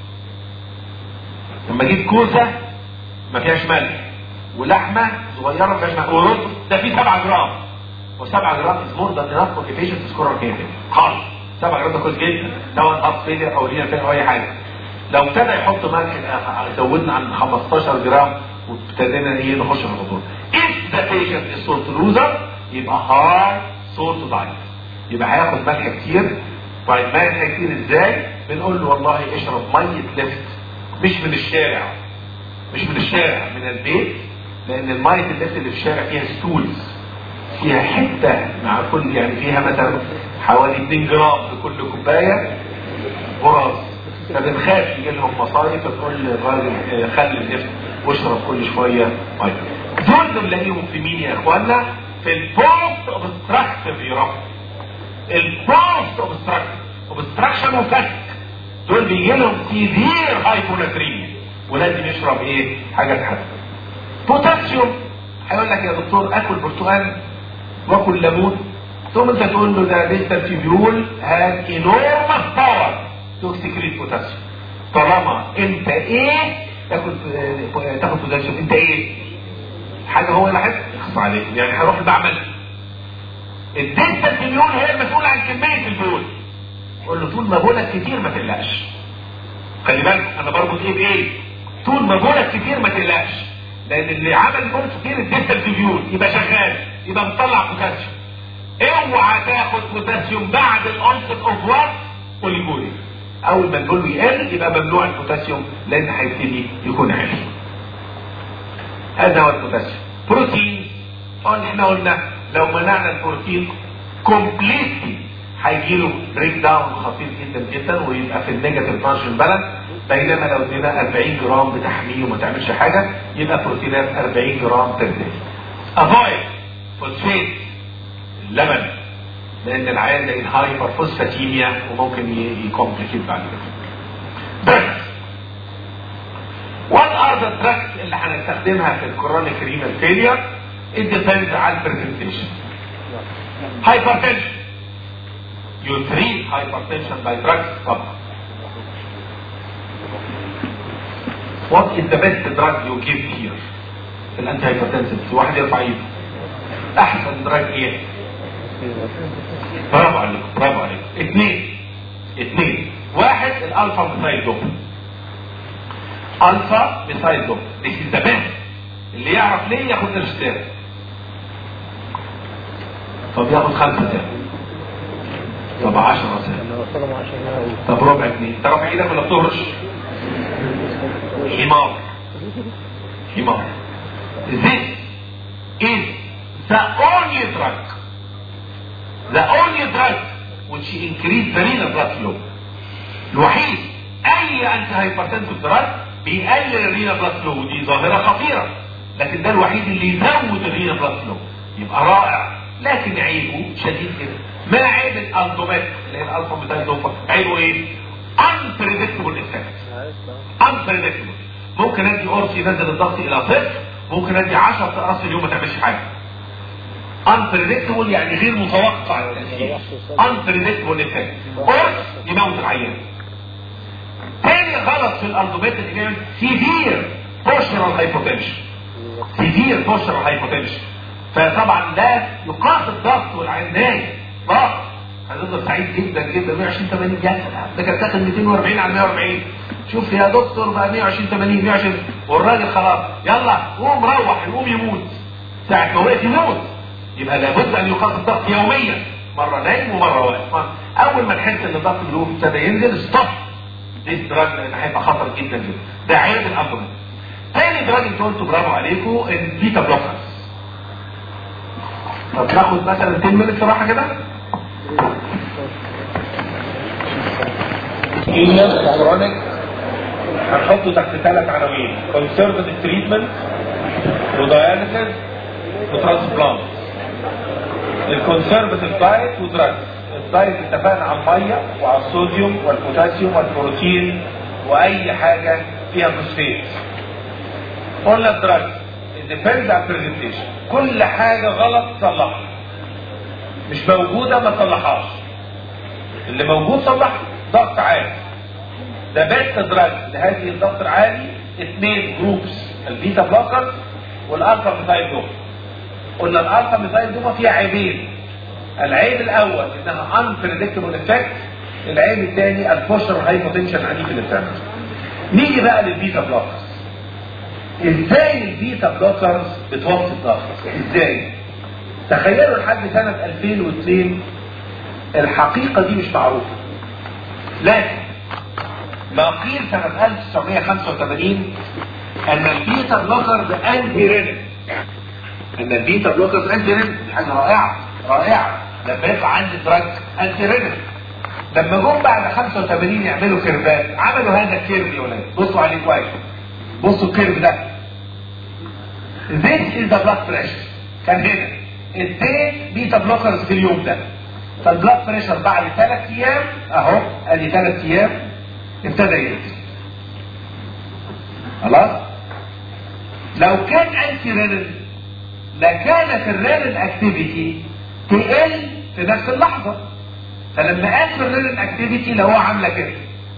لما اجيب كوسه ما فيهاش ملح ولحمه صغيره ما فيهاش ملح ورز ده فيه 7 جرام و7 جرام از مور ذان انف موتيفيشن تذكرها كده خالص 7 جرام ده كويس جدا سواء هارت فيلير او رينال فيلير او اي حاجه لو ابتدى يحط ملح آه، زودنا عن 15 جرام وابتدينا ايه نخش في الخطوره if the patient is salt loser يبقى high salt diet يبقى هياخد ملح كتير طيب ملح كتير ازاي بنقول له والله اشرب ميه لفت مش من الشارع مش من الشارع من البيت لان الميه اللفت اللي في الشارع فيها ستولز فيها حته مع كل يعني فيها مثلا حوالي 2 جرام في كل كوبايه براز فبنخاف يجي لهم مصايب فتقول للراجل آه، خلي النفس واشرب كل شويه ميه دول بنلاقيهم في مين يا اخوانا؟ في البوست اوبستراكتيف يورابي البوست اوبستراكتيف اوبستراكشن وفتك دول بيجي لهم سيفير هايبوناتريميا ولازم يشرب ايه؟ حاجه تحسن بوتاسيوم هيقول لك يا دكتور اكل برتقال واكل ليمون ثم انت تقول له ده ديستال تيبيول هاز انورمس باور تو اكسكريت بوتاسيوم طالما انت ايه تاخد تاخد بوتاسيوم انت ايه حاجه هو لاحظ يخص عليك يعني هروح المعمل الديستال تيبيول هي المسؤوله عن كميه البول قول له طول ما بولك كتير ما تقلقش خلي بالك انا بربط ايه بايه طول ما بولك كتير ما تقلقش لان اللي عمل بول كتير الديستال تيبيول يبقى شغال يبقى مطلع بوتاسيوم اوعى تاخد بوتاسيوم بعد الانست اوف وات اوليجوري اول ما البول يقل يبقى ممنوع البوتاسيوم لان هيبتدي يكون عالي هذا هو البوتاسيوم بروتين قلنا احنا قلنا لو منعنا البروتين كومبليتلي هيجي له بريك داون خطير جدا جدا ويبقى في النيجاتيف مارجن بالانس بينما لو ادينا 40 جرام بتحميه وما تعملش حاجه يبقى بروتينات 40 جرام بير داي افويد فوسفيت اللبن لان العيان ده هايبر فوسفاتيميا وممكن يكومبليكيت بعد كده بس وات ار ذا دراجز اللي هنستخدمها في الكرونيك رينال فيلير it depends على البرزنتيشن hypertension you treat hypertension by drugs طبعا what is the best drug you give here في الانتي هايبرتنسيف واحد يرفع ايده احسن دراج ايه برافو عليك برافو عليك اثنين اثنين واحد الالفا ميثايل دوب الفا ميثايل دوب this is the best اللي يعرف ليه ياخد نرستير طب ياخد خمسة سنة طب عشرة سنة انا وصلهم عشان طب ربع اتنين انت رافع ايدك ولا بتهرش حمار حمار this is the only drug the only drug which increase the renal blood flow الوحيد اي انتي هايبرتنسيف دراج بيقلل الرينا بلاد فلو ودي ظاهره خطيره لكن ده الوحيد اللي يزود الرينا بلاد فلو يبقى رائع لكن عيبه شديد جدا ما عيب الالدومات اللي هي الالفا بتاع الدوبا عيبه ايه؟ unpredictable effect unpredictable ممكن ادي قرص ينزل الضغط الى صفر ممكن ادي 10 اقراص في اليوم ما تعملش حاجه unpredictable يعني غير متوقع التاثير unpredictable effect قرص يموت العيان تاني غلط في الالدومات اللي بيعمل سيفير بوشرال هايبوتنشن سيفير بوشرال هايبوتنشن فطبعا ده يقاس الضغط والعين نايم ضغط هتفضل سعيد جدا جدا 120 80 يا سلام ده كان داخل 240 على 140 شوف يا دكتور بقى 120 80 120 والراجل خلاص يلا قوم روح يقوم يموت ساعة ما وقف يموت يبقى لابد ان يقاس الضغط يوميا مره نايم ومره واقف اول ما تحس ان الضغط اللي هو ابتدى ينزل ستوب دي دراج لان هيبقى خطر جدا جدا ده عيب الابدومين تاني دراج انتوا قلتوا برافو عليكم البيتا بلوكرز طب ناخد مثلا 10 مينت راحه كده إيليا كرونيك هنحطه تحت ثلاث عناوين كونسرفتيف تريتمنت وداياليسيس وترانسبلانت الكونسرفتيف دايت ودراجز الدايت اتفقنا على الميه وعلى الصوديوم والبوتاسيوم والبروتين واي حاجه فيها فوسفات قلنا الدراجز depends على البرزنتيشن كل حاجه غلط تصلحها مش موجوده ما تصلحهاش اللي موجود صلحه ضغط عالي ده بيست دراج لهذه الضغط العالي اثنين جروبس البيتا بلوكر والالفا ميثايل دوما قلنا الالفا ميثايل دوما فيها عيبين العيب الاول انها unpredictable effect العيب الثاني البوشر هايبوتنشن عنيف الافكت نيجي بقى للبيتا بلوكرز ازاي البيتا بلوكرز بتوطي الضغط ازاي تخيلوا لحد سنة 2002 الحقيقة دي مش معروفة لكن ما قيل سنة 1985 ان البيتا بلوكرز انتي رينين ان البيتا بلوكرز انتي رينين دي حاجة رائعة رائعة لما يبقى عندي دراج انتي رينين لما جم بعد 85 يعملوا كيرفات عملوا هذا الكيرف يا ولاد بصوا عليه كويس بصوا الكيرف ده This is the blood pressure كان هنا اديت بيتا بلوكرز في اليوم ده فالبلاد بريشر بعد ثلاث ايام اهو ادي ثلاث ايام ابتدى ينزل خلاص لو كان انتي رينين لكانت الرينين اكتيفيتي تقل في نفس اللحظه فلما قال في الرينين اكتيفيتي لو هو عامله كده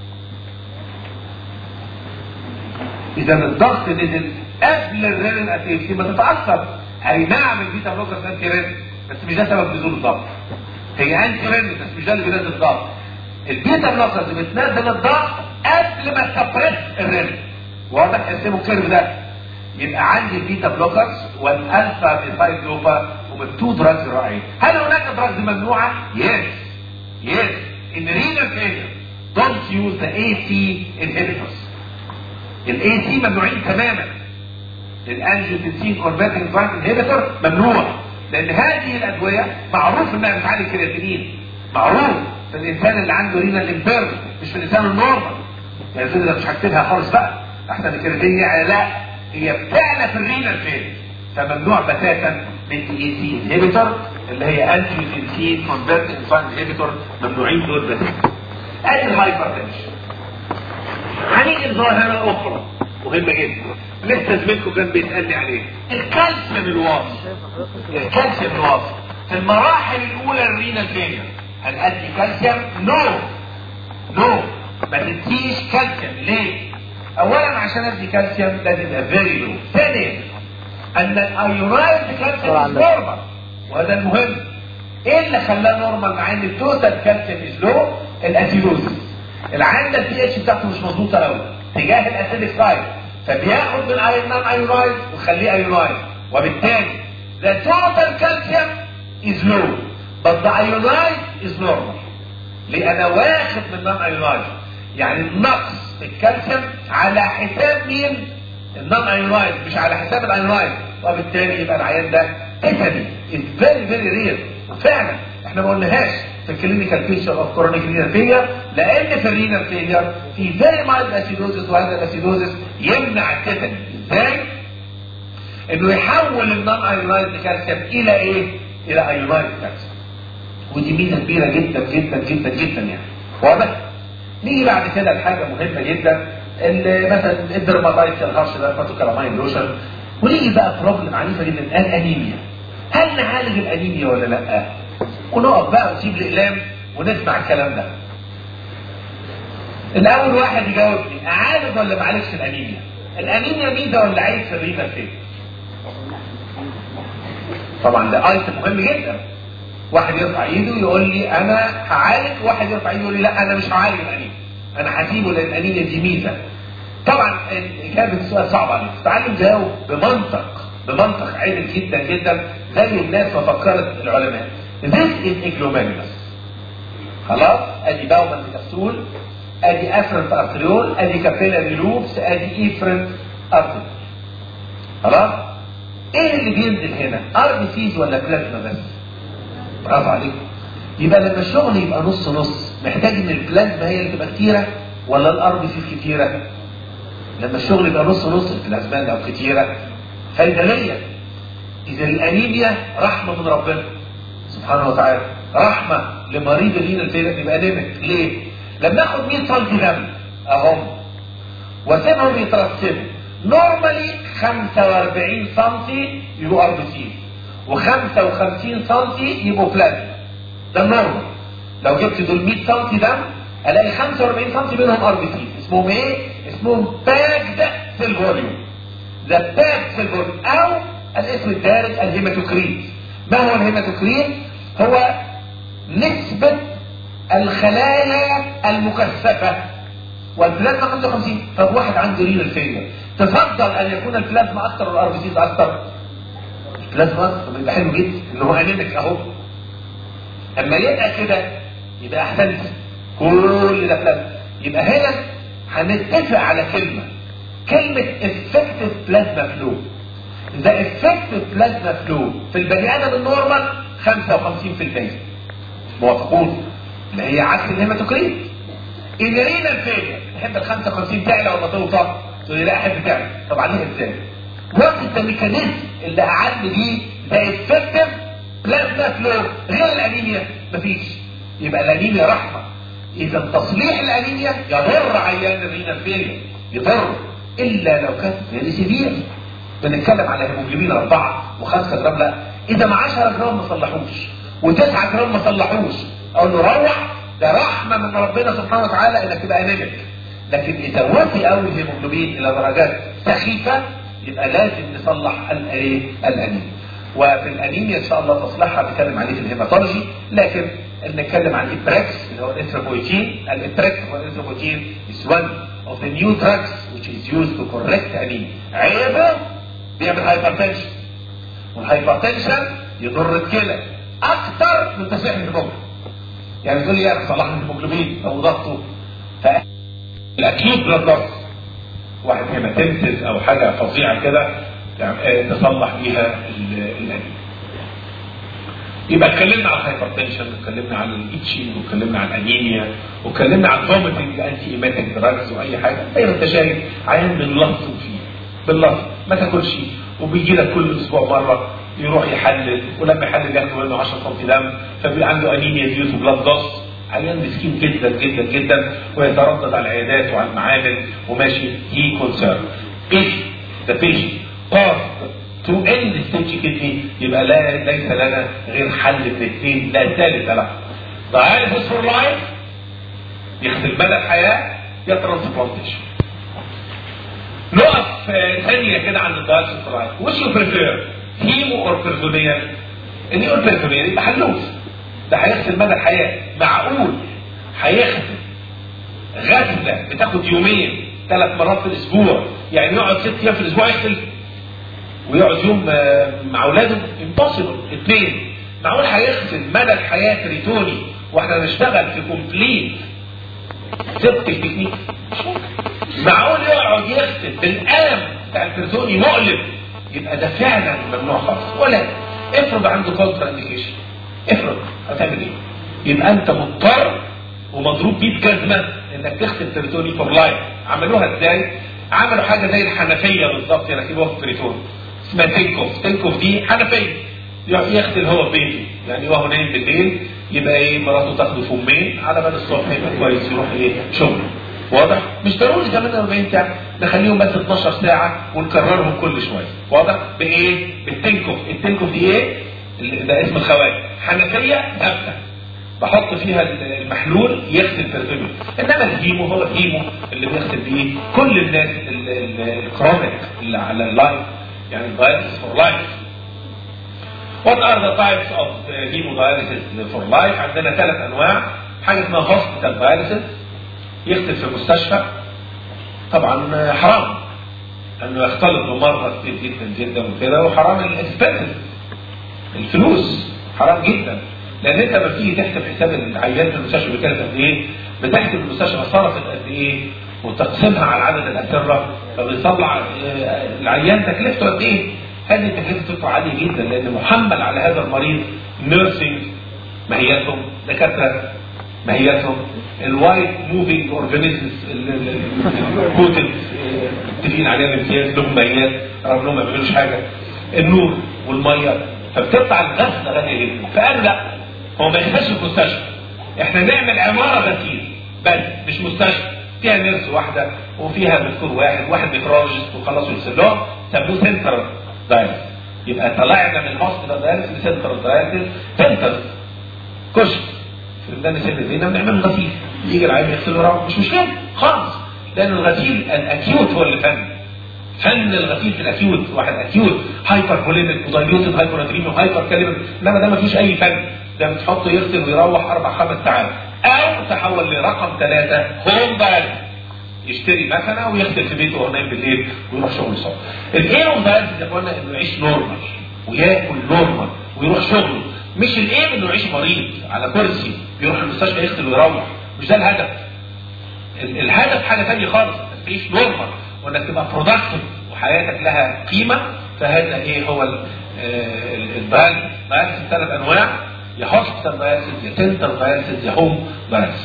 اذا الضغط نزل قبل الرينين اكتيفيتي ما تتاثر اي نعم البيتا بلوكر انتي رينين بس مش ده سبب نزول الضغط هي انتي رينين بس مش ده اللي بينزل الضغط البيتا بلوكر بتنزل الضغط قبل ما تسبريس الرينين واضح ارسموا الكيرف ده يبقى عندي البيتا بلوكرز والالفا ميثايل دوبا هم التو دراجز الرائعين هل هناك دراجز ممنوعه؟ يس يس in renal failure don't use the AC inhibitors الاي سي ممنوعين تماما الانجيوتنسين كونفرتنج دراج انهبيتور ممنوع لان هذه الادويه معروف انها بتعالج الكرياتينين معروف في الانسان اللي عنده رينال امبيرد مش في الانسان النورمال يعني ده مش هكتبها خالص بقى احسن الكرياتينين يعني لا هي بتعلى في الرينال فين فممنوع بتاتا من اي سي انهبيتور اللي هي انجيوتنسين كونفرتنج دراج انهبيتور ممنوعين دول بس ادي الهايبرتنشن هنيجي لظاهرة أخرى مهمة جدا لسه زميلكم كان بيسألني عليها الكالسيوم الواطي الكالسيوم الواطي في المراحل الأولى الرينال فيلير هل أدي كالسيوم؟ نو نو ما تديش كالسيوم ليه؟ أولا عشان أدي كالسيوم لازم يبقى فيري لو ثانيا أن الأيونايزد كالسيوم نورمال وهذا المهم ايه اللي خلاه نورمال مع ان التوتال كالسيوم از لو الاسيدوزيس العين ده البي اتش بتاعته مش مظبوطه قوي تجاه الاسيدك سايد فبياخد من ايونان ايونايز ويخليه ايونايز وبالتالي the total calcium is low but the ionized is normal ليه انا واخد من نون ايونايز يعني النقص في الكالسيوم على حساب مين النون ايونايز مش على حساب الايونايز وبالتالي يبقى العيان ده اتمي is very very real فعلا احنا ما قلناهاش في الكلينيكال بيكتشر اوف كورونيك رينال فيلير لان في الرينال فيلير في فيري مايلد اسيدوزس وهذا الاسيدوزس يمنع التيتاني ازاي؟ انه يحول النون ايونايزد كالسيوم الى ايه؟ الى ايونايزد كالسيوم ودي ميزه كبيره جدا جدا جدا جدا يعني واضح؟ نيجي بعد كده لحاجه مهمه جدا اللي مثلا الدرماتايتس الهرش ده فاتوكالامين لوشن ونيجي بقى بروبلم عنيفه جدا الانيميا هل نعالج الانيميا ولا لا؟ ونقف بقى ونسيب الاقلام ونسمع الكلام ده. الاول واحد يجاوب لي اعالج ولا ما اعالجش الانيميا؟ الانيميا ميزه ولا عيب في الرينال فين؟ طبعا ده ايتم مهم جدا. واحد يرفع ايده يقول لي انا هعالج واحد يرفع ايده يقول لي لا انا مش هعالج الانيميا. انا هسيبه لان الانيميا دي ميزه. طبعا اجابه السؤال صعب عليك، تعالوا نجاوب بمنطق بمنطق عادل جدا جدا زي الناس ما فكرت العلماء. This is ignominous. خلاص ادي باومن كبسول ادي افرنت ارتريول ادي كابيلاري لوبس ادي ايفرنت ارتريول خلاص ايه اللي بينزل هنا ار بي سيز ولا بلازما بس برافو عليك يبقى لما الشغل يبقى نص نص محتاج ان البلازما هي اللي تبقى كتيره ولا الار بي سيز كتيره لما الشغل يبقى نص نص البلازما لو كتيره فايده ليا اذا الانيميا رحمه من ربنا سبحانه وتعالى رحمة لمريض الرينال فيلر يبقى نمت ليه؟ لما اخد 100 سم دم اهم واسيبهم يترسبوا نورمالي 45 سم يبقوا ار بي سي و55 سم يبقوا بلازما ده النورمال لو جبت دول 100 سم دم الاقي 45 سم منهم ار بي سي اسمهم ايه؟ اسمهم باجد في الفوليوم ذا باجد في الفوليوم او الاسم الدارج الهيماتوكريت ما هو الهيماتوكريت؟ هو نسبة الخلايا المكثفة والبلازما 55 طب واحد عنده رينال فيلير تفضل ان يكون البلازما اكثر والار بي سيز اكثر البلازما اكثر يبقى حلو جدا ان هو انيميك اهو اما يبقى كده يبقى احسنت كل ده بلازما يبقى هنا هنتفق على كلمه كلمه افكتيف بلازما فلو ذا افكتيف بلازما فلو في البني ادم النورمال 55% موافقون اللي هي عكس الهيماتوكريت الرينال فيلير تحب ال 55 تعلى ولا توطى؟ تقول لي لا احب تعلى طب عليها ازاي؟ وقت الميكانيزم اللي قعدنا بيه ده افكتيف بلازما فلو غير الانيميا مفيش يبقى الانيميا رحمه اذا تصليح الانيميا يضر عيان الرينال فيلير يضر الا لو كانت فيري سيفير بنتكلم على هيموجلوبين 4 و5 جرام لا اذا ما 10 جرام ما صلحوش و9 جرام ما صلحوش اقول له روح ده رحمه من ربنا سبحانه وتعالى انك تبقى انيميك لكن اذا وفي قوي الهيموجلوبين الى درجات سخيفه يبقى لازم نصلح الايه الانيميا وفي الانيميا ان شاء الله تصليحها بنتكلم عليه في الهيماتولوجي لكن نتكلم عن الابريكس اللي هو الانترابويتين الابريكس والانترابويتين is one of the new drugs which is used to correct anemia عيبه بيعمل هايبرتنشن والهايبرتنشن يضر الكلى اكتر من تصحيح الهيموجلوبين يعني تقول لي يا اخي صلح لي الهيموجلوبين او ضغطه فالاكيوت بلاد لوس واحد هيماتيمسيس او حاجه فظيعه كده يعني تصلح بيها الانيميا يبقى اتكلمنا عن الهايبرتنشن واتكلمنا عن الايتشنج واتكلمنا عن الانيميا واتكلمنا عن فوميتنج انتي ايماتيك دراجز واي حاجه زي ما انت شايف عيان بنلصق فيه بنلصق ما تاكلش وبيجي لك كل اسبوع مره يروح يحلل ولما يحلل ياخد منه 10 سم دم فبيبقى عنده انيميا ديو تو بلاد لوس عيان مسكين جدا جدا جدا ويتردد على العيادات وعلى المعامل وماشي هي كونسيرن if the patient passed to end stage kidney يبقى لا ليس لنا غير حل في الاثنين لا ثالث له dialysis for life يخدم مدى الحياه يا ترانسبلانتيشن نقف ثانيه كده عند الدايلسيس فور لايف وش يو بريفير هيمو اور بيرتونيال النيو بيرتونيال يبقى حلوف ده هيغسل مدى الحياه معقول هيخدم غسله بتاخد يومين ثلاث مرات في الاسبوع يعني يقعد ست ايام في الاسبوع يغسل ويقعد يوم مع اولاده امبوسيبل اثنين معقول هيغسل مدى الحياه تريتوني واحنا نشتغل في كومبليت سبت التكنيك معقول يقعد يغسل بالقلم بتاع التريتوني مؤلم يبقى ده فعلا ممنوع خالص ولا افرض عنده كونترا انديكيشن افرض هتعمل ايه؟ يبقى انت مضطر ومضروب بيه بجزمه انك تغسل تريتوني فور لايف عملوها ازاي؟ عملوا حاجه زي الحنفيه بالظبط يركبوها في التريتوني اسمها تنكوف تنكوف دي حنفيه يغسل هو في بيته يعني وهو نايم بالليل يبقى ايه مراته تاخده فمين على بال الصبح يبقى كويس يروح ايه شغل واضح مش ضروري 48 ساعه نخليهم بس 12 ساعه ونكررهم كل شويه واضح بايه بالتنكوف التنكوف دي ايه ده اسم الخواجه حنفيه ثابته بحط فيها المحلول يغسل ترتيبه انما الهيمو هو الهيمو اللي بيغسل بيه كل الناس الكرونيك اللي على اللايف يعني dialysis for life. What are the types of hemodialysis for life؟ عندنا ثلاث انواع حاجه اسمها hospital dialysis يغسل في المستشفى طبعا حرام انه يختلط بمرضى كتير جدا جدا وكده وحرام الاكسبنسز الفلوس حرام جدا لان انت لما بتيجي تحسب حساب العيان في المستشفى بكلف قد ايه بتحسب المستشفى صرفت قد ايه وتقسمها على عدد الاسره فبيطلع العيان تكلفته قد ايه؟ هذه التكلفه تطلع عاليه جدا لان محمل على هذا المريض نيرسينج ماهيتهم دكاتره ماهيتهم الوايت موفينج اورجانيزمز الكوتد متفقين عليها الامتياز لهم ماهيات رغم انهم ما بيعملوش حاجه النور والميه فبتطلع الغسله غاليه جدا فقال لا هو ما يخش في مستشفى احنا نعمل عماره غسيل بس مش مستشفى فيها نيرس واحده وفيها دكتور واحد واحد نفرولوجيست وخلصوا يرسل لهم سموه سنتر دايلس يبقى طلعنا من الهوسبيتال دايلس لسنتر دايلس سنتر كشف في الميدان السن فينا بنعمل غسيل يجي العيل يغسل وراء مش مشكله خالص لان الغسيل الاكيوت هو اللي فن فن الغسيل في الاكيوت واحد اكيوت هايبر بوليميك ودايلوتد هايبر وهايبر كاليميك انما ده ما فيش اي فن ده بتحطه يغسل ويروح اربع خمس ساعات او تحول لرقم ثلاثه هوم دايلس يشتري مكنه ويغسل في بيته وهو نايم بالليل ويروح شغله الصبح. الايه اوف دايلس يا اخوانا انه يعيش نورمال وياكل نورمال ويروح شغله مش الايه انه يعيش مريض على كرسي يروح المستشفى يغسل ويروح مش ده الهدف ال- الهدف حاجه ثانيه خالص انك تعيش نورمال وانك تبقى برودكتيف وحياتك لها قيمه فهذا ايه هو البالانس بالانس ثلاث انواع يا هوسبيتال بالانس يا سنتر بالانس يا هوم بالانس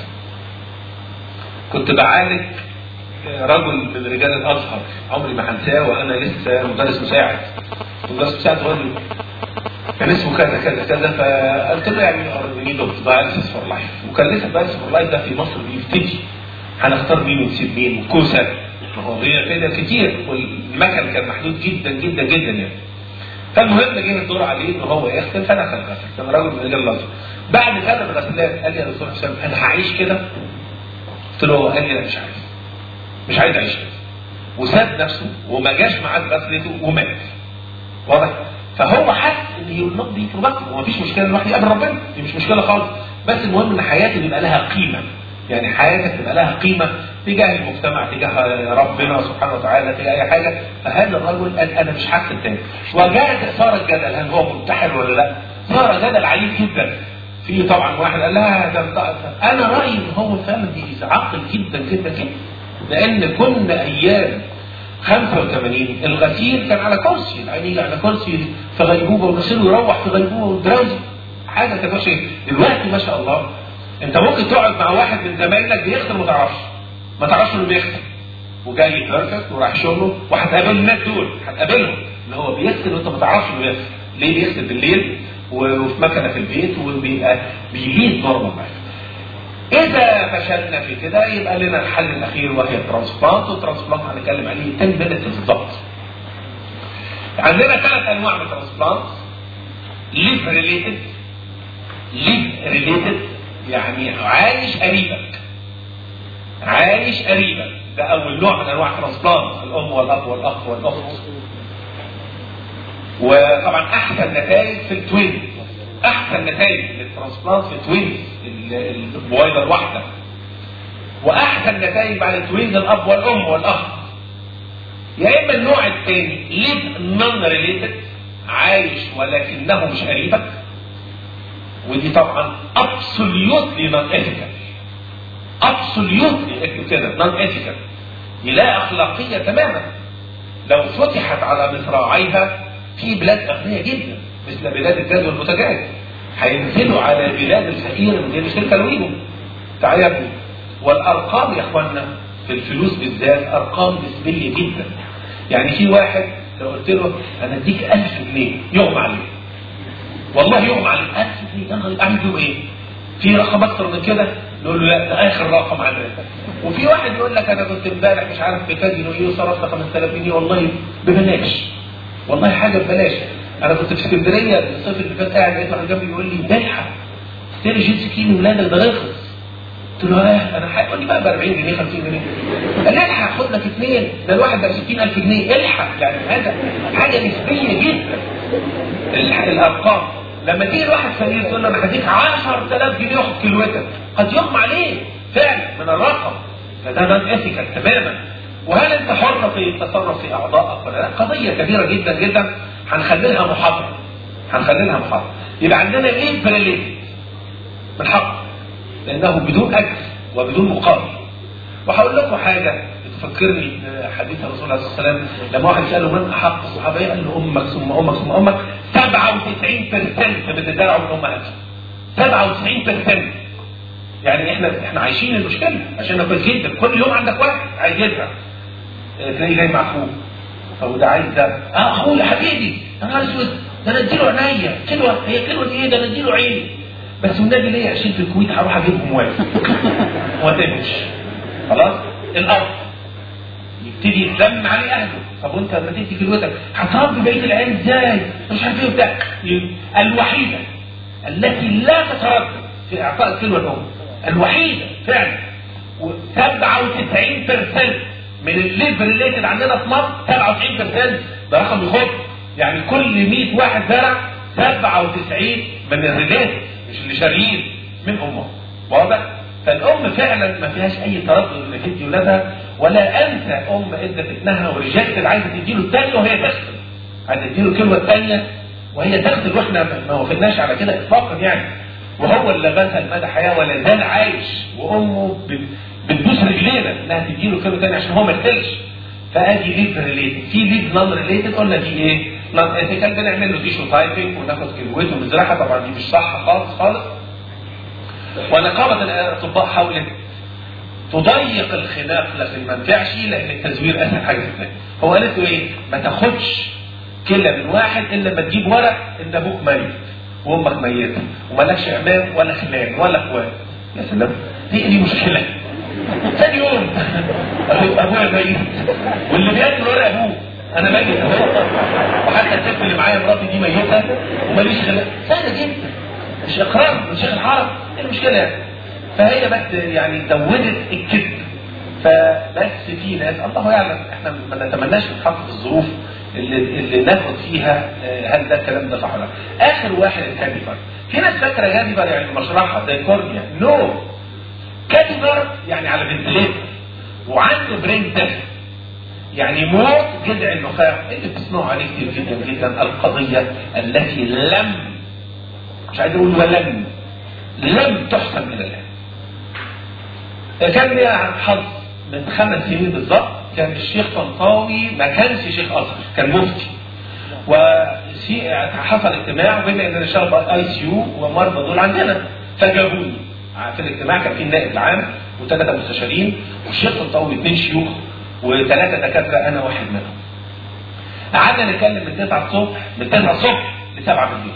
كنت بعالج رجل من رجال الازهر عمري ما هنساه وانا لسه مدرس مساعد مدرس مساعد راجل كان اسمه كذا كذا كذا فقلت له يعني نيد اوف دايلسيس فور لايف وكان لسه دايلسيس فور لايف ده في مصر بيبتدي هنختار مين ونسيب مين وكوسه مواضيع كده كتير والمكن كان محدود جدا جدا جدا يعني فالمهم جه الدور عليه ان هو يغسل فدخل غسل كان راجل من رجال الازهر بعد كده الغسالات قال لي يا دكتور حسام انا هعيش كده قلت له قال لي انا مش عايز مش عايز اعيش كده وساب نفسه وما جاش معاه غسلته ومات واضح فهو حس ان هي نوت بي برودكتيف ومفيش مشكله ان الواحد يقابل ربنا دي مش مشكله خالص بس المهم ان حياتي يبقى لها قيمه يعني حياتك تبقى لها قيمه تجاه المجتمع تجاه ربنا سبحانه وتعالى تجاه اي حاجه فهذا الرجل قال انا مش حاسس تاني وجاءت صار الجدل هل هو منتحر ولا لا؟ صار جدل عنيف جدا في طبعا واحد قال لا ده انت- انا رايي ان هو فعلا دي عاقل جدا جدا جدا لان كنا ايام 85 الغسيل كان على كرسي العين يجي على كرسي في غيبوبه والغسيل يروح في غيبوبه ودراوزي حاجه كده شيء دلوقتي ما شاء الله انت ممكن تقعد مع واحد من زمايلك بيغسل وما تعرفش ما تعرفش انه بيغسل وجاي يتركك وراح شغله وهتقابل الناس دول هتقابلهم ان هو بيغسل وانت ما تعرفش انه بيغسل ليه بيغسل بالليل وفي مكنه في البيت وبيبقى بيليد نورمال لايف اذا فشلنا في كده يبقى لنا الحل الاخير وهي الترانسبلانت والترانسبلانت هنتكلم عليه 10 مينتس بالظبط عندنا ثلاث انواع من الترانسبلانت ليف ريليتد ليف ريليتد يعني عايش قريبك عايش قريبك ده اول نوع من انواع الترانسبلانت الام والاب والاخ والاخت وطبعا احسن نتائج في التوين احسن نتائج للترانسبلانت في التوينز البويضه الواحده واحسن نتائج بعد التوينز الاب والام والاخ يا اما النوع الثاني ليف نون ريليتد عايش ولكنه مش قريبك ودي طبعا ابسوليوتلي نون ايثيكال ابسوليوتلي اكتب كده نون ايثيكال دي لا اخلاقيه تماما لو فتحت على مصراعيها في بلاد اغنياء جدا مثل بلاد الجاز والبوتاجاز هينزلوا على بلاد الفقير من غير شركه لويهم تعالى يا ابني والارقام يا اخوانا في الفلوس بالذات ارقام نسبيه جدا يعني في واحد لو قلت له انا اديك 1000 جنيه يغمى عليه والله يغمى عليه 1000 جنيه يا نهار اعمل بيهم ايه؟ في رقم اكتر من كده نقول له لا ده اخر رقم عندنا وفي واحد يقول لك انا كنت امبارح مش عارف في كازينو ايه وصرفت 5000 جنيه والله ببلاش والله حاجه ببلاش انا كنت في اسكندريه الصيف اللي فات قاعد لقيت واحد جنبي بيقول لي بلحق اشتري جيت سكي لاولادك ده رخص قلت له اه انا هيقول لي بقى ب 40 جنيه 50 جنيه قال لي الحق خد لك اثنين ده الواحد ب 60000 جنيه الحق يعني هذا حاجه نسبيه جدا الح- الارقام لما تيجي الواحد فقير تقول له انا هديك 10000 جنيه ياخد كيلوتر قد يغمى عليه فعلا من الرقم فده نون ايثيكال تماما وهل انت حر في التصرف في اعضائك ولا لا؟ قضيه كبيره جدا جدا هنخلي لها محاضره هنخلي لها محاضره يبقى عندنا ايه بريليتد بالحق لانه بدون اجر وبدون مقابل وهقول لكم حاجه تفكرني حديث الرسول عليه الصلاه والسلام لما واحد ساله من احق الصحابه قال له امك ثم امك ثم امك 97% بتدلعوا من امهاتهم 97% يعني احنا احنا عايشين المشكله عشان كويس جدا كل يوم عندك واحد عايز يزرع اه، تلاقيه جاي مع اخوه طب ده عايز ده اه اخويا حبيبي يا نهار اسود ده انا اديله عينيا كلوه هي كلوه ايه ده انا اديله عيني بس والنبي ليه عشان في الكويت هروح اجيبهم واقف وما تمش خلاص الارض يبتدي يتلم عليه اهله طب وانت لما تدي كلوتك هتربي بقيه العيال ازاي مش عارف ايه وبتاع الوحيده التي لا تتردد في اعطاء الكلوه الام الوحيده فعلا و 97% من الليف ريليتد عندنا في مصر 97% ده رقم يخط يعني كل 100 واحد زرع 97 من الريليتد مش اللي شاريين من امهم واضح؟ فالام فعلا ما فيهاش اي تردد ان تدي ولادها ولا انسى ام ادت ابنها ورجعت عايزه تديله الثانيه وهي تغسل عايزه تديله الكلمه الثانيه وهي تغسل واحنا ما وافقناش على كده اطلاقا يعني وهو اللي غسل مدى حياه ولا زال عايش وامه بت- بتبوس رجلينا انها تديله كلمه ثانيه عشان هو ما يغسلش فادي ليد ريليتد في ليد نون ريليتد قلنا دي ايه؟ نون ايثيكال بنعمل له تيشو تايبنج وناخد كلمته ونزرعها طبعا دي مش صح خالص خالص ونقابة الأطباء حاولت تضيق الخلاف لكن ما نفعش لأن التزوير أسهل حاجة في الدنيا. هو قالت له إيه؟ ما تاخدش كلى من واحد إلا لما تجيب ورق إن أبوك ميت وأمك ميتة ومالكش عمام ولا خلان ولا إخوان. يا سلام دي دي مشكلة. ثاني يوم أبو- أبويا ميت واللي بياكل ورق أبوه أنا ميت أهو وحتى الست اللي معايا مراتي دي ميتة وماليش خلان. سهلة جدا. مش اقرار من شيخ الحرم ايه المشكله يعني فهي بس يعني زودت الكذب فبس في ناس الله يعلم احنا ما نتمناش نتحط في الظروف اللي, اللي ناخد فيها آه، هل ده الكلام ده صح ولا لا اخر واحد الكاديفر في ناس فاكره كاديفر يعني مشرحه زي كورنيا نو كاديفر يعني على فنتليتر وعنده برين تيست يعني موت جذع النخاع اللي بتسمعوا عليه كتير جدا جدا القضيه التي لم مش عايز اقول ولم لم تحسن الى الان كان ليا حظ من خمس سنين بالظبط كان الشيخ طنطاوي ما كانش شيخ ازهر كان مفتي وفي حصل اجتماع بما ان انا شغال في اي سي يو ومرضى دول عندنا فجابوني في الاجتماع كان في النائب العام وثلاثه مستشارين والشيخ طنطاوي اثنين شيوخ وثلاثه دكاتره انا واحد منهم قعدنا نتكلم من 9 الصبح من 9 الصبح ل 7 بالليل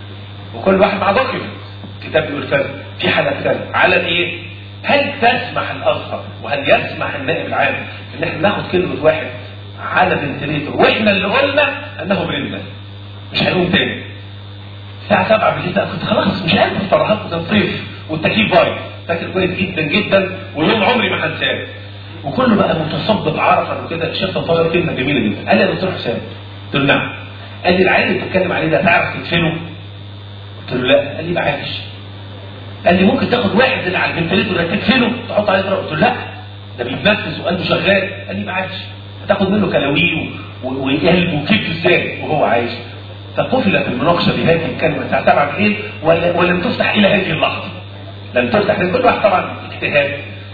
وكل واحد مع دوكيمنت كتاب بيقول كذا في حدث كذا على ايه؟ هل تسمح الازهر وهل يسمح النائب العام ان احنا ناخد كلمه واحد على فنتليتور واحنا اللي قلنا انه بريمبل مش هنقوم تاني الساعه 7 بالليل بقى كنت خلاص مش قادر فرهطت كان صيف والتكييف بايظ فاكر كويس جدا جدا ويوم عمري ما هنساه وكله بقى متصبب عرفا وكده الشيخ طاير كلمه جميله جدا قال لي يا دكتور حسام قلت له نعم قال لي العيل اللي بتتكلم عليه ده تعرف تدفنه؟ قلت له لا قال لي ما عارفش قال لي ممكن تاخد واحد اللي على الفنتليتور ده تدفنه تحط عليه ضرب قلت له لا ده بيتنفس وقلبه شغال قال لي ما عارفش هتاخد منه كلاويه و- وقلبه وكبده ازاي وهو عايش فقفلت المناقشه بهذه الكلمه الساعه 7 بالليل ولا ولم تفتح الى هذه اللحظه لم تفتح لان كل واحد طبعا اجتهاد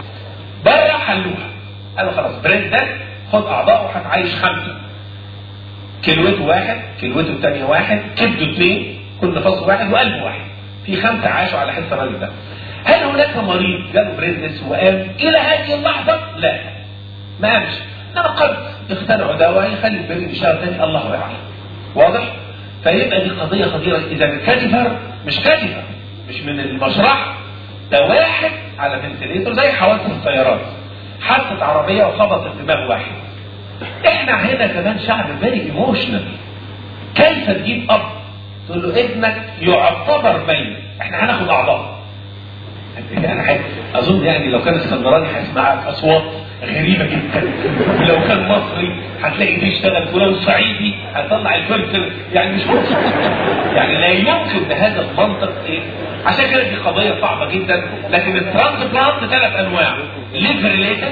بره حلوها قالوا خلاص بريد ده خد اعضائه هتعيش خمسه كلوته واحد كلوته الثانيه واحد كبده اثنين كل فصل واحد وقلبه واحد في خمسه عاشوا على حس الراجل ده هل هناك مريض جاله بريدنس وقام الى هذه اللحظه؟ لا ما قامش انما قد يخترعوا دواء يخلي البريد يشتغل تاني الله يعلم واضح؟ فيبقى دي قضيه خطيره اذا الكاديفر مش كاديفر مش من المشرحه ده واحد على فنتليتور زي حوادث السيارات حادثه عربيه وخبطت دماغ واحد احنا هنا كمان شعب فيري ايموشنال كيف تجيب اب تقول له ابنك يعتبر ميت احنا هناخد اعضاء يعني حاجة. اظن يعني لو كان اسكندراني هيسمعك اصوات غريبه جدا ولو كان مصري هتلاقي بيشتغل ولو صعيدي هيطلع الفلفل يعني مش ممكن يعني لا يمكن بهذا المنطق ايه عشان كده دي قضيه صعبه جدا لكن الترانسبلانت ثلاث انواع ليف ريليتد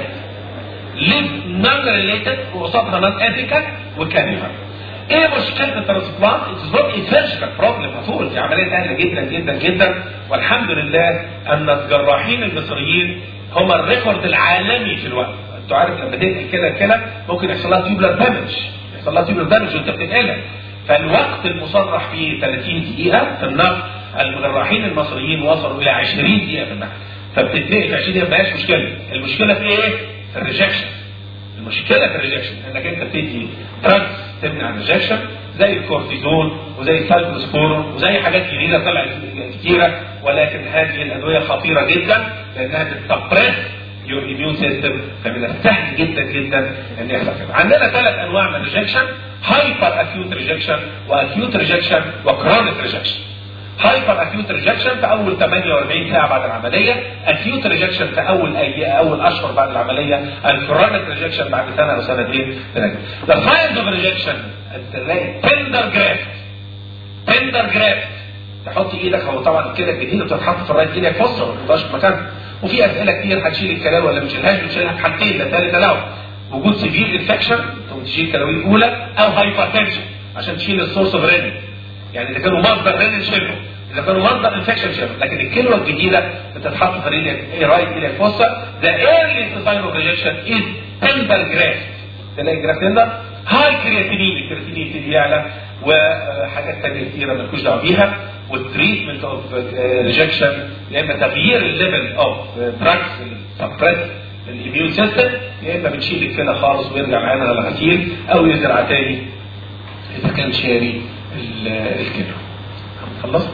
ليف نون ريليتد وقصادها نون ايثيكال وكانيفال ايه مشكله الترانسبلانت؟ اتس نوت اي سيرجيكال بروبلم اتول دي عمليه سهله جدا جدا جدا والحمد لله ان الجراحين المصريين هم الريكورد العالمي في الوقت انتوا عارف لما تنقل كده كده ممكن يحصل لها تيوبلر دامج يحصل لها تيوبلر دامج وانت بتنقلها فالوقت المصرح فيه 30 دقيقه في النقل الجراحين المصريين وصلوا الى 20 دقيقه في النقل فبتتنقل في 20 دقيقه ما هياش مشكله المشكله في ايه؟ في الريجكشن المشكله في الريجكشن انك انت بتدي دراجز تمنع الريجكشن زي الكورتيزون وزي السايكلوسبورون وزي حاجات جديده طلعت كتيره ولكن هذه الادويه خطيره جدا لانها بتسبريس يور immune سيستم فمن السهل جدا جدا ان يحصل كده عندنا ثلاث انواع من الريجكشن هايبر اكيوت ريجكشن واكيوت ريجكشن وكرونيك ريجكشن هايبر اكيوت ريجكشن في اول 48 ساعه بعد العمليه اكيوت ريجكشن في اول اي اول اشهر بعد العمليه الكرونيك ريجكشن بعد سنه او سنتين ثلاثه ذا ساينز اوف ريجكشن تلاقي تندر جرافت تندر جرافت تحط ايدك هو طبعا كده الجديده بتتحط في الرايت ايدك فصل ما تحطهاش في مكانها وفي اسئله كتير هتشيل الكلاوي ولا ما تشيلهاش بتشيلها في حالتين ده ثالث لو وجود سيفير انفكشن تشيل الكلاوي الاولى او هايبرتنشن عشان تشيل السورس اوف رينين يعني اذا كانوا مصدر رينين شيلهم اذا كانوا مصدر انفكشن شيلهم لكن الكلوه الجديده بتتحط في الرايت ايدك فصل ذا ايرلي ساين اوف ريجكشن از تندر جرافت تلاقي جرافت تندر هاي كرياتينين الكرياتينين يبتدي يعلى وحاجات ثانيه كتيره مالكوش دعوه بيها والتريتمنت اوف ريجكشن يا اما تغيير الليفل اوف دراجز سبريس الاميون سيستم يا اما بنشيل الكلى خالص ويرجع معانا على غسيل او يزرع تاني اذا كان شاري الكلى خلصت؟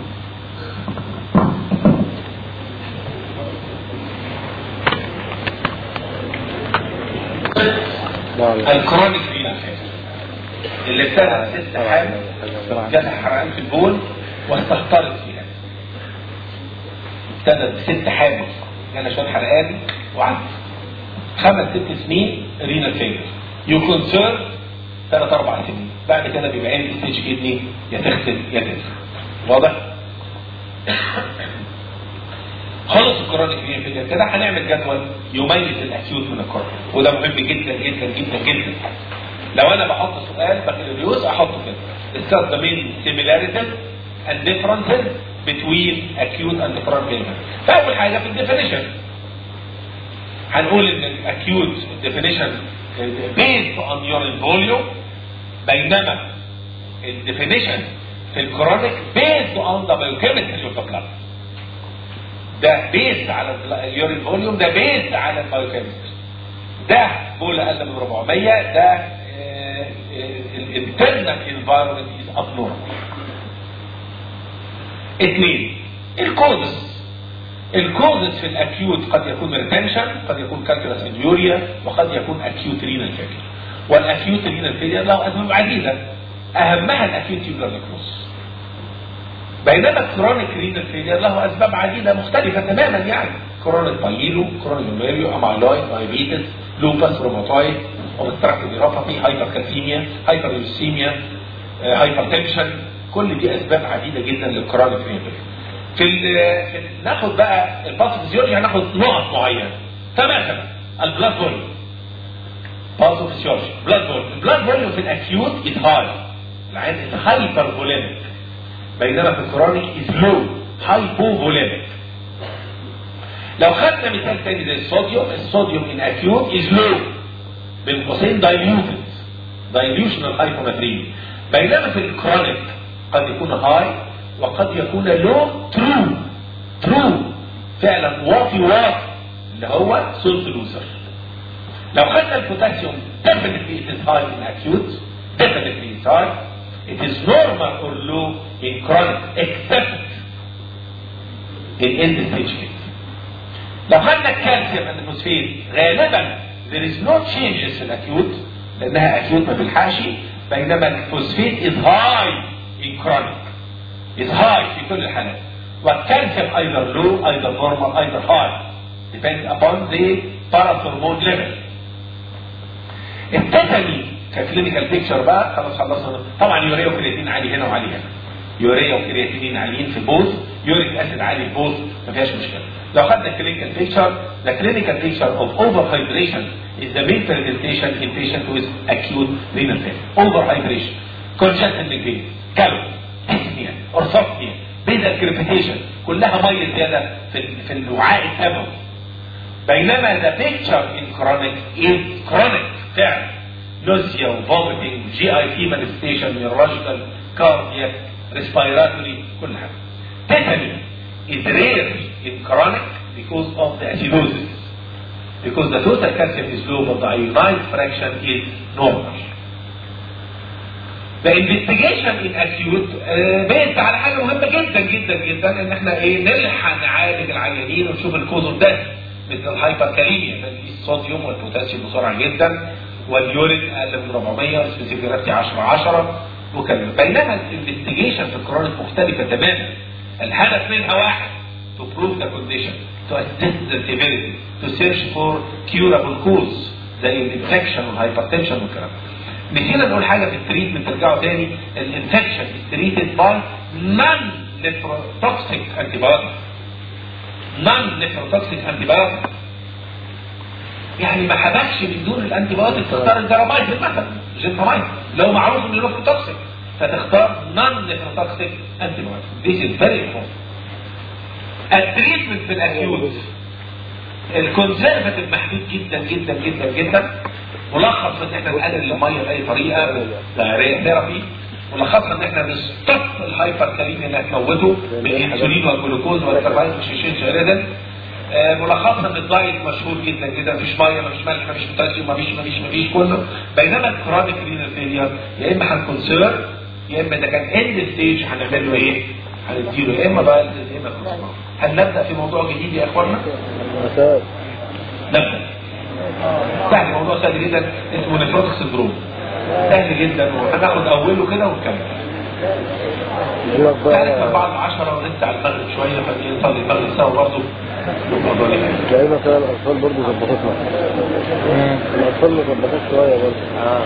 الكرونيك رينال اللي ابتدى ست حامل جالها حرقان في البول واستهترت فيها ابتدت بست حامل جالها شويه حرقان وعدت خمس ست سنين رينال فيلر يو كونسيرن ثلاث اربع سنين بعد كده بيبقى عندي ستيج كدني يا تغسل يا تنسى واضح؟ خلص الكرونيك رينال فيلر كده هنعمل جدول يميز الاكيوت من الكرونيك وده مهم جدا جدا جدا جدا لو انا بحط سؤال بكالوريوس احطه كده discuss the main similarities and differences between acute and chronic illness فاول حاجه في الديفينيشن هنقول ان الاكيوت definition based on urine volume بينما الديفينيشن في الكرونيك based on the biochemistry of the blood ده بيست على اليورين فوليوم ده بيست على البايوكيمستري ده بول اقل من 400 ده الانترنال انفايرمنت از ابنورمال اثنين الكوزس الكوزس في الاكيوت قد يكون ريتنشن قد يكون كالكولاس انيوريا وقد يكون اكيوت رينال فيلير والاكيوت رينال فيلير له اسباب عديده اهمها الاكيوت تيوبلر نكروس بينما الكرونيك رينال فيلير له اسباب عديده مختلفه تماما يعني كرونيك بايلو كرونيك ميريو امايلويد دايابيتس لوباس روماتويد اوبستراكتيف نيوروباثي هايبركالسيميا هايبريوسيميا هايبرتنشن كل دي اسباب عديده جدا للكرونيك رينال في, في ناخد بقى الباثوفيسيولوجي هناخد نقط معينه فمثلا البلاد فوليوم باثوفيسيولوجي بلاد فوليوم البلاد فوليوم في الاكيوت از هاي العين هايبر فوليميك بينما في الكرونيك از لو هايبو فوليميك لو خدنا مثال تاني زي الصوديوم الصوديوم ان اكيوت از لو بين قوسين دايليوتد دايليوشنال هايبوماتريميا بينما في الكرونيك قد يكون هاي وقد يكون لو ترو ترو فعلا واطي واطي اللي هو سولت لوزر لو خدنا البوتاسيوم definitely it is high in acute definitely it is high it is normal or low in chronic except in end stage case لو خدنا الكالسيوم and الفوسفين غالبا there is no changes في الاكيوت لانها اكيوت ما بيلحقش بينما الفوسفيت is high in chronic is high في كل الحالات والكالسيوم either low either normal either high depends upon the parathormone level التتني ككلينيكال بيكتشر بقى خلاص خلصنا طبعا يوريا وكرياتين عالي هنا وعالي هنا يوريا وكرياتينين عاليين في بوث يوريك اسيد عالي في بوث ما فيهاش مشكله لو خدنا الكلينيكال بيكتشر the clinical picture of overhydration is the main presentation in patient with acute renal failure overhydration congestion degree كالو dyspnea orthopnea basal crepitation كلها ميه زياده في في الوعاء الدموي بينما the picture in chronic is chronic فعلا nausea وفوميتنج جي اي تي manifestation neurological cardiac respiratory كل حاجه tetany is rare in chronic because of the acidosis because the total calcium is low but the iodine fraction is normal The investigation in acute بيت على حاجه مهمه جدا جدا جدا ان احنا ايه نلحق نعالج العيانين ونشوف الكوز اوف ده مثل الهايبر كاليميا تنقيس الصوديوم والبوتاسيوم بسرعه جدا واليورين اقل من 400 والسبيسيفيك جرافيتي 10 10 وكذا بينما الانفستيجيشن في الكرونيك مختلفه تماما الهدف منها واحد to prove the condition to assess the severity to search for curable cause زي الانفكشن والهايبرتنشن والكلام ده. نسينا نقول حاجه في التريتمنت ترجعوا تاني الانفكشن is treated by non nephrotoxic antibiotics non nephrotoxic antibiotics يعني ما حبكش من دون الانتي بايوتيك تختار الجرابايت مثلا جنتامايت لو معروف انه نيفروتوكسيك فتختار نون نيفروتوكسيك انتي بايوتيك This is very important التريتمنت في الاكيوت الكونسرفتيف محدود جدا جدا جدا جدا ملخص ان احنا نقلل الميه باي طريقه دايريه ثيرابي ملخصها ان احنا نستوب الهايبر كاليميا اللي هتموته بالانسولين والجلوكوز والكربايد والشيشين شيريدن آه، ملخصا ان الدايت مشهور جدا جدا مفيش ميه مفيش ملح مفيش بوتاسيوم مفيش مفيش مفيش كله بينما الكرونيك رينال فيلير يا اما هنكونسيرف يا اما ده كان اند ستيج هنعمل له ايه؟ هنديله يا اما دايت يا اما كونسيرف هل نبدا في موضوع جديد يا اخوانا؟ نبدا سهل موضوع سهل جدا اسمه نيفروتيك سندروم سهل جدا وهناخد اوله كده ونكمل ثالث أربعة عشرة ونبدأ على المغرب شوية فنصلي المغرب سوا برضه الموضوع ده تلاقي مثلا الاطفال برضه ظبطتنا الاطفال مظبطات شويه برضه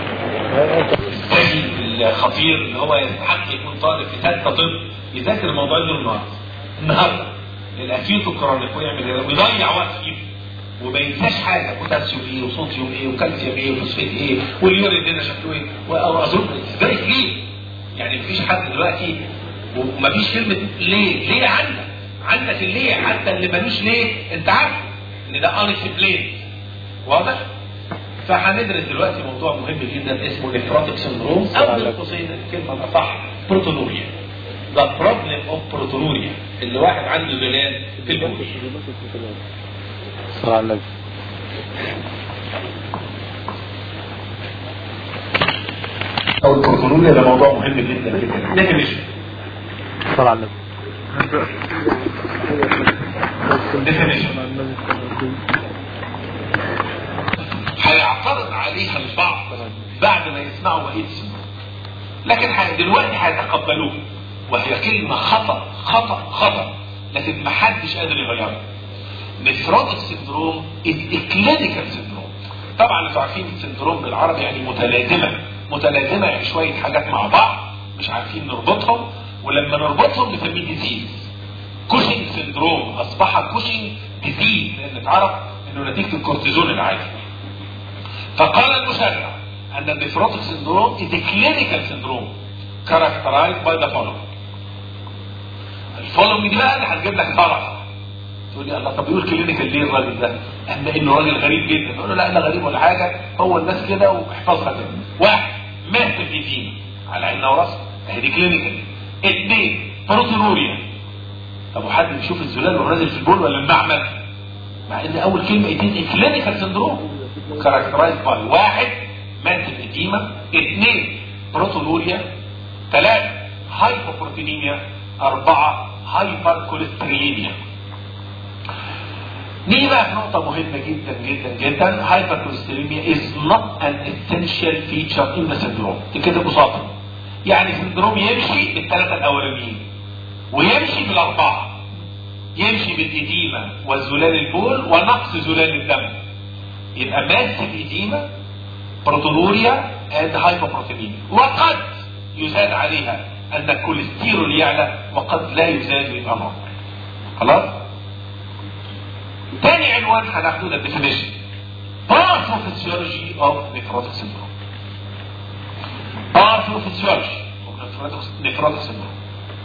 الثاني الخطير اللي هو يستحق يكون طالب في ثالثه طب يذاكر الموضوع ده النهارده النهارده الاكيوت والكرونيك ويعمل ايه ويضيع وقت فيه وما ينساش حاجه بوتاسيوم ايه وصوديوم ايه وكالسيوم ايه وفوسفات ايه واليورين ده شكله ايه واظن فيري كلير يعني مفيش حد دلوقتي ومفيش كلمه ليه ليه عندك عندك الليه حتى اللي ملوش ليه انت عارف ان ده انكسبلين واضح فهندرس دلوقتي موضوع مهم جدا اسمه نيفروتيك سندروم او بين قوسين الكلمه الاصح بروتونوريا ده بروبلم اوف بروتونوريا اللي واحد عنده زلال في البول صلى على النبي او البروتونوريا ده موضوع مهم جدا جدا ديفينيشن صلى على النبي ديفينيشن هيعترض عليها البعض بعد ما يسمعوا بقيه السنين لكن ح- دلوقتي هيتقبلوه وهي كلمة خطأ خطأ خطأ لكن ما حدش قادر يغيرها نفروتيك سندروم is a clinical syndrome طبعا انتوا عارفين السندروم بالعربي يعني متلازمة متلازمة يعني شوية حاجات مع بعض مش عارفين نربطهم ولما نربطهم نسميه ديزيز كوشنج سندروم اصبح كوشنج ديزيز لان اتعرف انه نتيجة الكورتيزون العالي فقال المشرع ان النفروتيك سندروم is a clinical syndrome characterized by the following الفولوينج دي بقى اللي هتجيب لك فرح تقول لي الله طب يقول كلينيكال ليه الراجل ده؟ اما انه راجل غريب جدا نقول له لا لا غريب ولا حاجه هو الناس كده واحفظها كده واحد مات ايدينا على عيننا وراسنا اهي دي كلينيكال اثنين بروتونوريا طب وحد بيشوف الزلال وهو نازل في البول ولا المعمل؟ مع ان اول كلمه ايدين كلينيكال سندروم كاركترايز باي واحد مات الايديما اثنين بروتونوريا ثلاثه هايبوبروتينيميا اربعه هايبر كوليستروليميا نيجي بقى في نقطة مهمة جدا جدا جدا hypercholesterolemia is not an essential feature in the syndrome تكتب ببساطة يعني سندروم يمشي بالثلاثة الأولانيين ويمشي بالأربعة يمشي بالإديمة وزلال البول ونقص زلال الدم يبقى ماس الإديمة بروتونوريا and hypoproteinemia وقد يزاد عليها أن الكوليسترول يعلى وقد لا يزاد يبقى نار خلاص؟ تاني عنوان هناخده ده definition pathophysiology of nephrotic syndrome pathophysiology of nephrotic- nephrotic syndrome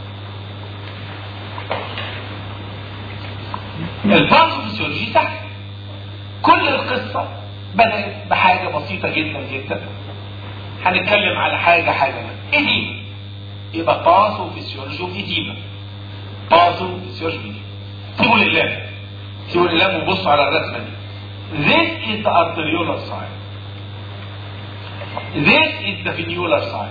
الباثوفيسيولوجي سهل كل القصة بدأت بحاجة بسيطة جدا جدا هنتكلم على حاجة حاجة إديمة يبقى باثوفيسيولوجي اوف إديمة باثوفيسيولوجي سيبوا لله سيبوا الإقلام وبصوا على الرسمة دي This is the arteriolar side This is the venular side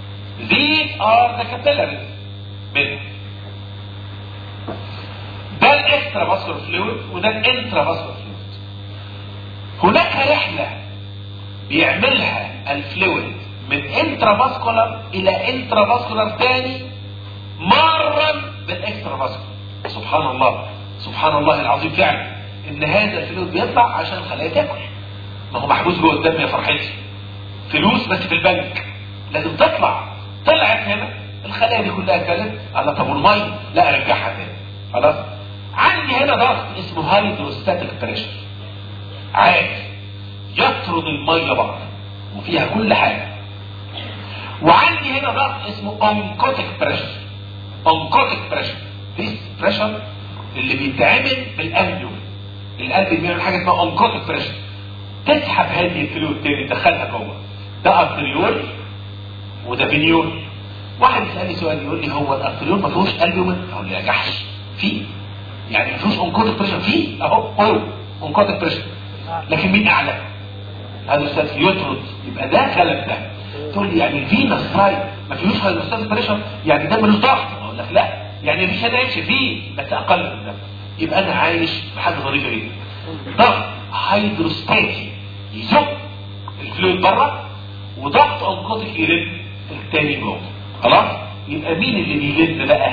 These are the capillaries منها ده الاكسترا فاسكولار فلويد وده الانترا فاسكولار فلويد هناك رحله بيعملها الفلويد من انترا فاسكولار الى انترا فاسكولار تاني مرا بالاكسترا فاسكولار سبحان الله سبحان الله العظيم فعلا ان هذا الفلويد بيطلع عشان الخلايا تاكل ما هو محبوس جوه الدم يا فرحتي فلوس بس في البنك لازم تطلع طلعت هنا الخلايا دي كلها كانت على طب والميه لا ارجعها تاني خلاص عندي هنا ضغط اسمه هايدروستاتيك بريشر عادي يطرد الميه بره وفيها كل حاجه وعندي هنا ضغط اسمه اونكوتيك بريشر اونكوتيك بريشر this بريشر اللي بيتعمل بالانبيوم القلب بيعمل حاجه اسمها اونكوتيك بريشر تسحب هذه الفلويد تاني تدخلها جوه ده ارتريول وده فينيول واحد يسالني سؤال يقول لي هو الارتريول ما فيهوش البيومين اقول له يا جحش فيه يعني ما فيهوش اونكوتيك بريشر فيه اهو اهو اونكوتيك بريشر لكن مين اعلى هذا الاستاذ يطرد يبقى ده خلف ده تقول لي يعني الفينس سايد ما فيهوش هيدروستاتيك بريشر يعني ده ملوش ضغط اقول لك لا يعني مفيش هدايش فيه بس اقل من ده يبقى انا عايش بحاجه ظريفه جدا ضغط هيدروستاتي يزق الفلويد بره وضغط انقاطك يلم التاني جوه خلاص يبقى مين اللي بيلم بقى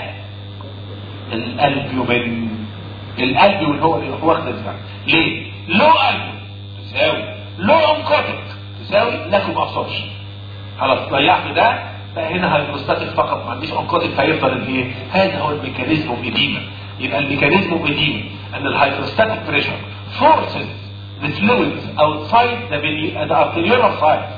الالبيومين الالبيومين هو اللي هو واخد الزمن ليه لو البيوم تساوي لو انقاطك تساوي لكم ابسوربشن خلاص ضيعت ده بقى هنا هيدروستاتيك فقط ما عنديش انقاطك فيفضل الايه هذا هو الميكانيزم اوف يبقى الميكانيزم اوف ان الهيدروستاتيك بريشر forces the fluids outside the, the arteriolar side.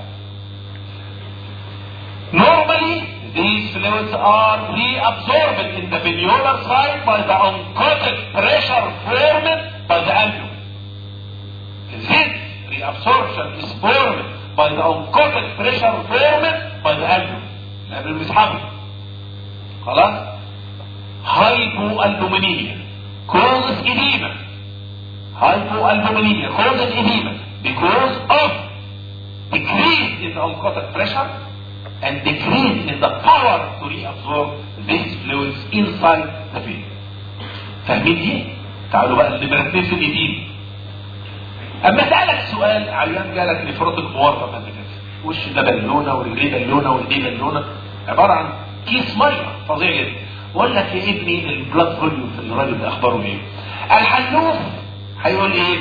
Normally, these fluids are reabsorbed in the venular side by the oncotic pressure formed by the alveoli. This reabsorption is formed by the oncotic pressure formed by the alveoli. الالفيول بيسحبه. خلاص؟ hypoalbuminemia causes edema hypoalbuminemia causes edema because of decrease in the oncotic pressure and decrease in the power to reabsorb these fluids inside the vein. فاهمين دي؟ تعالوا بقى النمرة اثنين في الإديم. أما سألك سؤال عيان جالك نفروتك مورم قبل كده. وش ده بالونة ورجليه بالونة وايديه بالونة عبارة عن كيس مية فظيع جدا. بقول لك يا ابني البلاد فوليوم في الراجل ده أخباره إيه؟ الحلوف هيقول ايه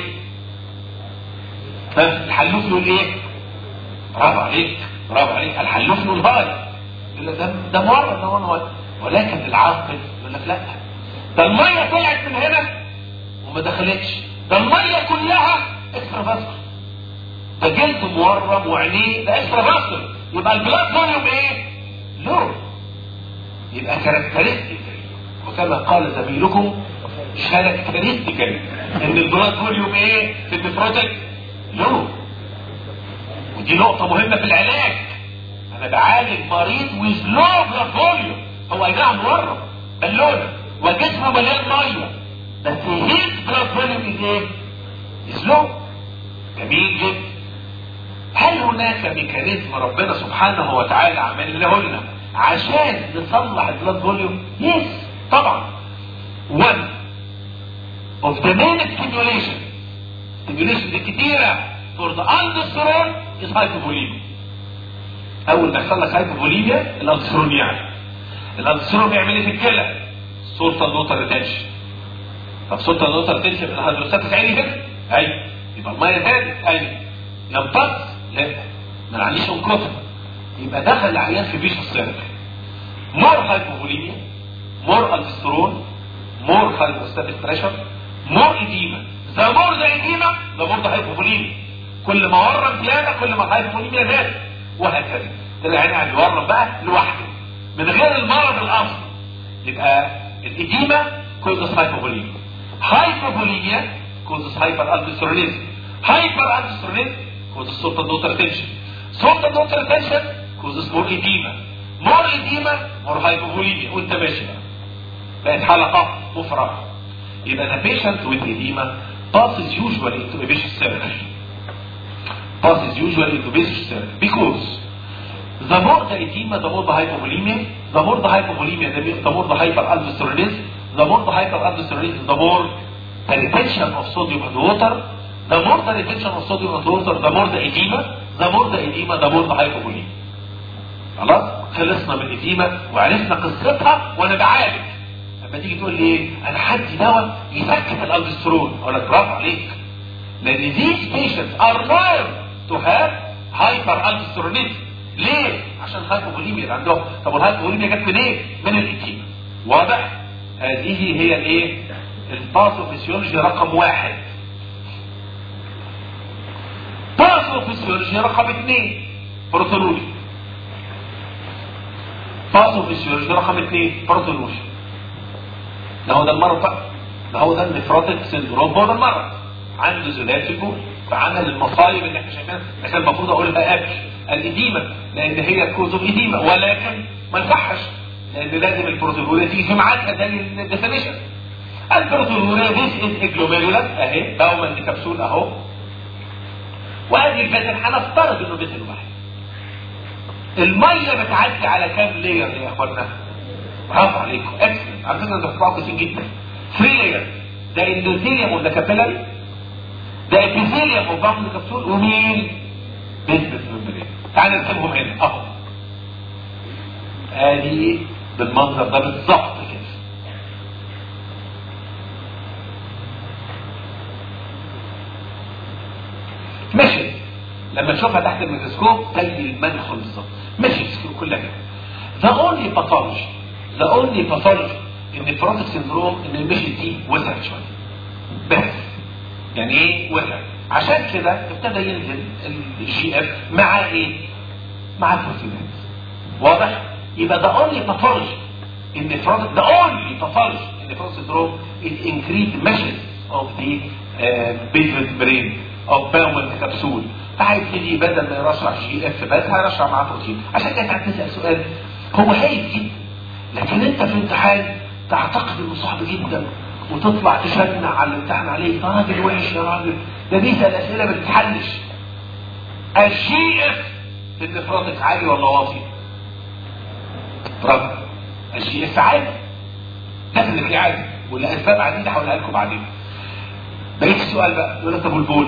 ها الحلوف يقول ايه برافو عليك برافو عليك الحلوف يقول هاي يقول لك ده ده مره ده مره ولكن العاقل يقول لك لا ده الميه طلعت من هنا وما دخلتش ده الميه كلها اكسترا فاسكر ده جلد مورم وعينيه ده اكسترا فاسكر يبقى البلاد فوليوم ايه؟ لو يبقى كاركترستيك وكما قال زميلكم كاركترستيكال ان البلاد فوليوم ايه في النفروتك لو ودي نقطة مهمة في العلاج انا بعالج مريض ويز لو بلاد فوليوم هو اي نعم مورم بالونة وجسمه مليان مية بس هيز بلاد فوليوم از ايه؟ از لو جميل جدا هل هناك ميكانيزم ربنا سبحانه وتعالى عمله لنا عشان نصلح البلاد فوليوم؟ يس طبعا one of the main stimulation stimulation الكتيرة for the aldosterone is hypovolemia اول ما يحصل لك هايبوفوليميا الالدوستيرون يعني الالدوستيرون بيعمل ايه في الكلى سلطه نوتر ريتنشن طب سلطه نوتر ريتنشن الهيدروستاتيك عالي كده ايوه يبقى الميه زادت ايوه يمتص لا ما عنديش انقطع يبقى دخل العيان في بيش السيرك مور هايبوفوليميا مور الدوستيرون مور هايدروستاتيك بريشر مور ايديما ذا مور ذا ايديما ذا مور ذا هايبوفوليميا كل ما ورم زياده كل ما الهايبوفوليميا زادت وهكذا تلاقي يعني يورم بقى لوحده من غير المرض الاصلي يبقى الايديما كوزس هايبوفوليميا هايبوفوليميا كوزس هايبر الدوستيرونيزم هايبر الدوستيرونيزم كوزس سلطه دوتر تنشن سلطه دوتر تنشن كوزس مور ايديما مور ايديما مور هايبوفوليميا وانت ماشي بقى بقت حلقه مفرغه يبقى the patient with edema passes usually into a vicious circle passes usually into vicious circle because the more the edema the more the hypovolemia the more the hypovolemia the more the hyperaldosteronism the more the hyperaldosteronism the more the retention of sodium and water the more the retention of sodium and water the more the edema the more the edema the more the hypovolemia خلاص خلصنا من الإديمة وعرفنا قصتها وانا بعالج لما تيجي تقول لي ايه انا حدي دواء يسكت الالدسترون اقول لك برافو عليك لان these patients are known to have hyperaldosteronism ليه؟ عشان الهايبوفوليميا اللي عندهم طب والهايبوفوليميا جت منين؟ إيه؟ من الإديمة واضح؟ هذه هي الايه؟ الباثوفيسيولوجي رقم واحد باثوفيسيولوجي رقم اثنين بروتولوجي باثوفيسيولوجي رقم اثنين بروتولوجي ده هو ده المرض بقى ده هو ده النفروتيك سيندروم هو ده المرض عنده زلات البول فعمل المصايب اللي احنا شايفينها كان المفروض اقولها قبل الاديمه لان هي كوز اديمه ولكن ما ينفعش لان لازم البروتولوريا تيجي في ميعادها زي الديفينيشن البروتولوريا ذيس از اجلوميرولار اهي باومن دي كبسول اهو وادي الفيتل هنفترض انه فيتل واحد الميه بتعدي على كام لاير يا اخوانا برافو عليكم اكسلنت على فكره انتوا هتطلعوا كويسين جدا 3 لاير ده اندوثيليوم وده كابيلاري ده ابيثيليوم وباقي الكبسول ومين بيزنس ممبرين تعال نرسمهم هنا اهو ادي بالمنظر ده بالظبط كده مشي لما تشوفها تحت الميكروسكوب زي المنخل بالظبط مشي كلها كده the only pathology the only pathology ان الفرونتك سندروم ان المشي دي وسعت شويه بس يعني ايه وسع عشان كده ابتدى ينزل الجي اف مع ايه مع البروتينات واضح يبقى ده اونلي باثولوجي ان فرونت ده اونلي باثولوجي ان فرونت سندروم is increased measures of the uh, basement brain of Bowman capsule فهيبتدي بدل ما يرشح جي اف بس هيرشح معاه بروتين عشان كده انت تسال سؤال هو هايف جدا لكن انت في امتحان تعتقد انه صعب جدا وتطلع تشنع على الامتحان عليه ده راجل وحش يا راجل ده بيسال اسئله ما بتتحلش الجي اف النفراطك عالي ولا واطي؟ برافو الجي اف عالي لازم في عالي والاسباب عديده هقولها لكم بعدين بقيت السؤال بقى يقول لك طب والبول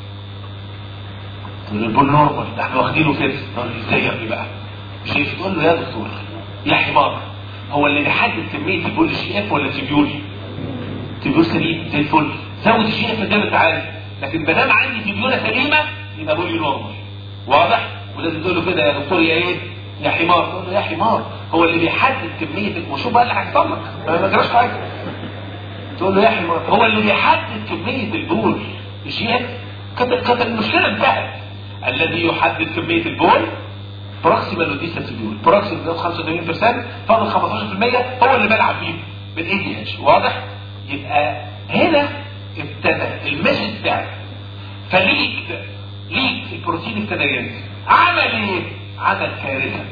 تقول له البول نورمال ده احنا واخدينه كده تقول له ازاي يا ابني بقى مش تقول له يا دكتور يا حمار هو اللي بيحدد كميه البول الجي اف ولا التبيولي تبيول سليم زي الفل زود الجي اف زي ما انت عايز لكن ما دام عندي تبيوله سليمه يبقى بولي نورمال واضح ولازم تقول له كده يا دكتور يا ايه يا حمار تقول له يا حمار هو اللي بيحدد كميه وشوف بقى اللي هيحصل لك ما جراش حاجه تقول له يا حمار هو اللي بيحدد كميه البول الجي اف كانت كانت المشكله انتهت الذي يحدد كميه البول بروكسيمال وديسا تبيول بروكسيمال 85% فاضل 15% هو اللي بلعب فيه بالاي دي اتش واضح يبقى هنا ابتدى المسج بتاعك فليك ليك البروتين ابتدى ينزل عمل ايه؟ عمل كارثه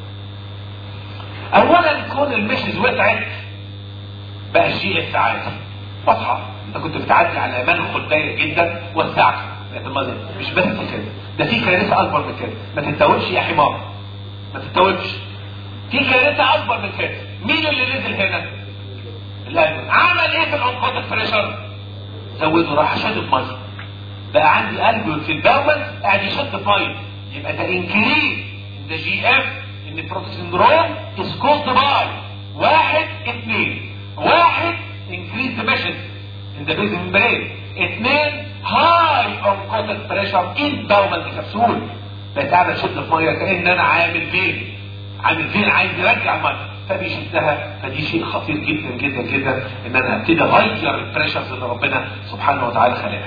اولا كون المسج وقعت بقى الجي اف عادي واضحه انت كنت بتعدي على منخل ضيق جدا وسعته مش بس كده ده في كارثه اكبر من كده ما تتوبش يا حمار ما تتوبش في كارثه اكبر من كده مين اللي نزل هنا القلب عمل ايه في العنقود الفريشر زوده راح شد في ميه بقى عندي قلب في الباول قاعد يشد في ميه يبقى ده انكريز ده جي اف ان البروتوسندروم از كوزد باي واحد اثنين واحد انكريز ميشن ان ذا بيز ممبرين اثنين هاي اونكوتال بريشر ان باومنت كبسول بقيت قاعد اشد في ميه كان انا عامل فين عامل فين عايز يرجع الميه فبيشدها فدي شيء خطير جدا جدا جدا ان انا ابتدي اغير البريشرز اللي ربنا سبحانه وتعالى خلقها.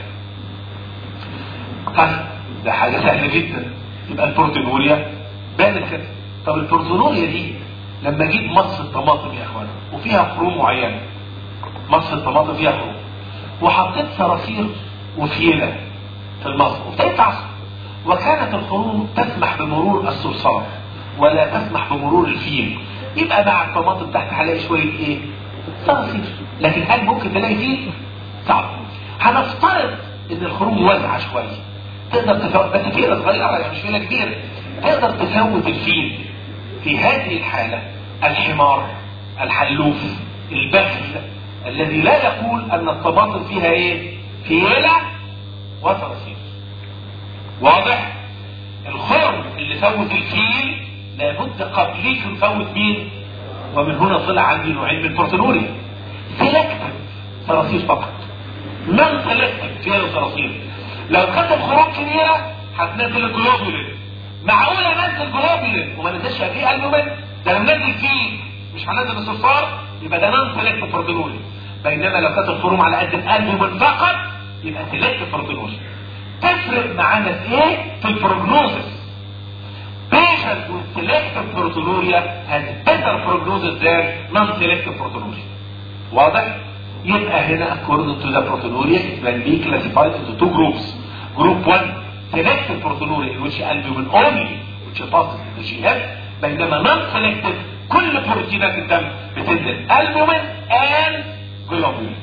طيب ده حاجه سهله جدا يبقى البروتينوريا بانت كده طب البروتينوريا دي لما اجيب مص الطماطم يا اخوانا وفيها خروم معينه مص الطماطم فيها خروم وحطيت صراصير وفيله في المص وابتديت اعصر وكانت الخروم تسمح بمرور الصرصار ولا تسمح بمرور الفيل يبقى مع الطماطم تحت هلاقي شويه ايه؟ صراصير لكن هل ممكن تلاقي فيه؟ صعب هنفترض ان الخروم واسعه شويه تقدر تفوت بس فيله صغيره يعني مش فيله كبيره تقدر تفوت الفيل في هذه الحاله الحمار الحلوف البخل الذي لا يقول ان الطماطم فيها ايه فيلة وصراصير واضح الخرم اللي فوت الفيل لابد قبليك يفوت مين ومن هنا طلع عندي نوعين من البروتينوريا سيلكتيف صراصير فقط نون سيلكتيف فيها وصراصير لو خدت خروج كبيرة هتنزل الجلوبولين معقول انزل جلوبولين وما نزلش فيه البومين ده لو نزل فيه مش هنزل الصفار يبقى ده نون سيلكتيف بروتينوريا بينما لو كانت الخروم على قد الالبومين فقط يبقى سيلكتيف بروتينوريا تفرق معانا في ايه في البروجنوزس patient with selective proteinuria has better prognosis than non-selective proteinuria. واضح؟ يبقى هنا according to the proteinuria it can be classified into two groups. Group 1 selective proteinuria in which albumin only which passes in the GF بينما non-selective كل بروتينات الدم بتنزل albumin and globulin.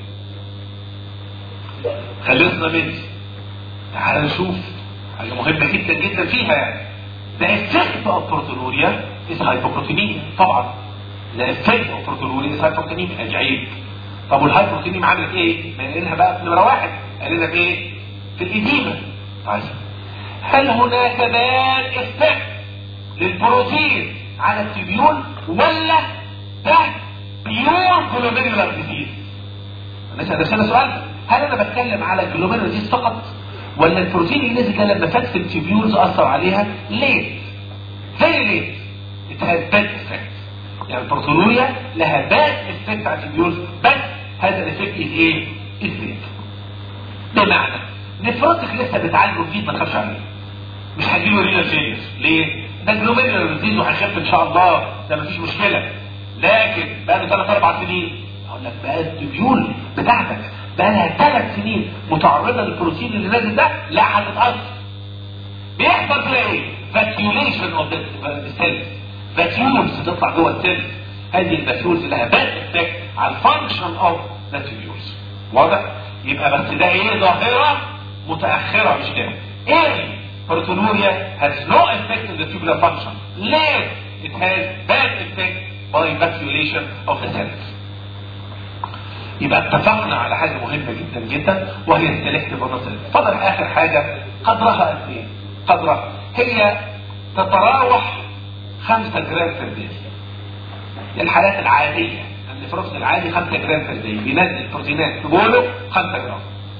خلصنا من تعال نشوف حاجة مهمة جدا جدا فيها يعني The effect of proteinuria is hypoproteinemia طبعا The effect of proteinuria is hypoproteinemia ادي عيب طب والهايبروتينيميا عملت ايه؟ ما لها بقى في نمرة واحد قال لنا بايه؟ في الإديمة طيب هل هناك باد افكت للبروتين على التبيون ولا ده بيور جلوميرولار ديزيز؟ مثلا ده سنة سؤال هل انا بتكلم على الجلوميرولار ديزيز فقط ولا البروتين اللي نزل ده لما فات في التيبيولز اثر عليها ليه فيري ليه it has bad effect يعني البروتينوريا لها bad effect على التيبيولز بس هذا الافكت is ايه is late بمعنى نفروتك لسه بتعالجه جديد ما تخافش عليه مش هتجيله رينال فيلير ليه ده جلوميرولار ديزيز وهيخف ان شاء الله ده مفيش مشكله لكن بقى له ثلاث اربع سنين اقول لك بقى التبيول بتاعتك بقى لها ثلاث سنين متعرضه للبروتين اللي نازل ده لا هتتاثر بيحصل فيها ايه؟ فاتيوليشن اوف ذا سيلز فاتيولز تطلع جوه السيلز هذه الفاتيولز لها باد افكت على الفانكشن اوف ذا تيبيولز واضح؟ يبقى بس ده ايه ظاهره متاخره مش كده ايه proteinuria has no effect on the tubular function ليه it has bad effect by evacuation of the cells يبقى اتفقنا على حاجة مهمة جدا جدا وهي السلكتيف ونصل فضل اخر حاجة قدرها قد ايه قدرها هي تتراوح 5 جرام في الدي الحالات العادية النفروس العادي 5 جرام في الدي بينزل بروتينات في بوله 5 جرام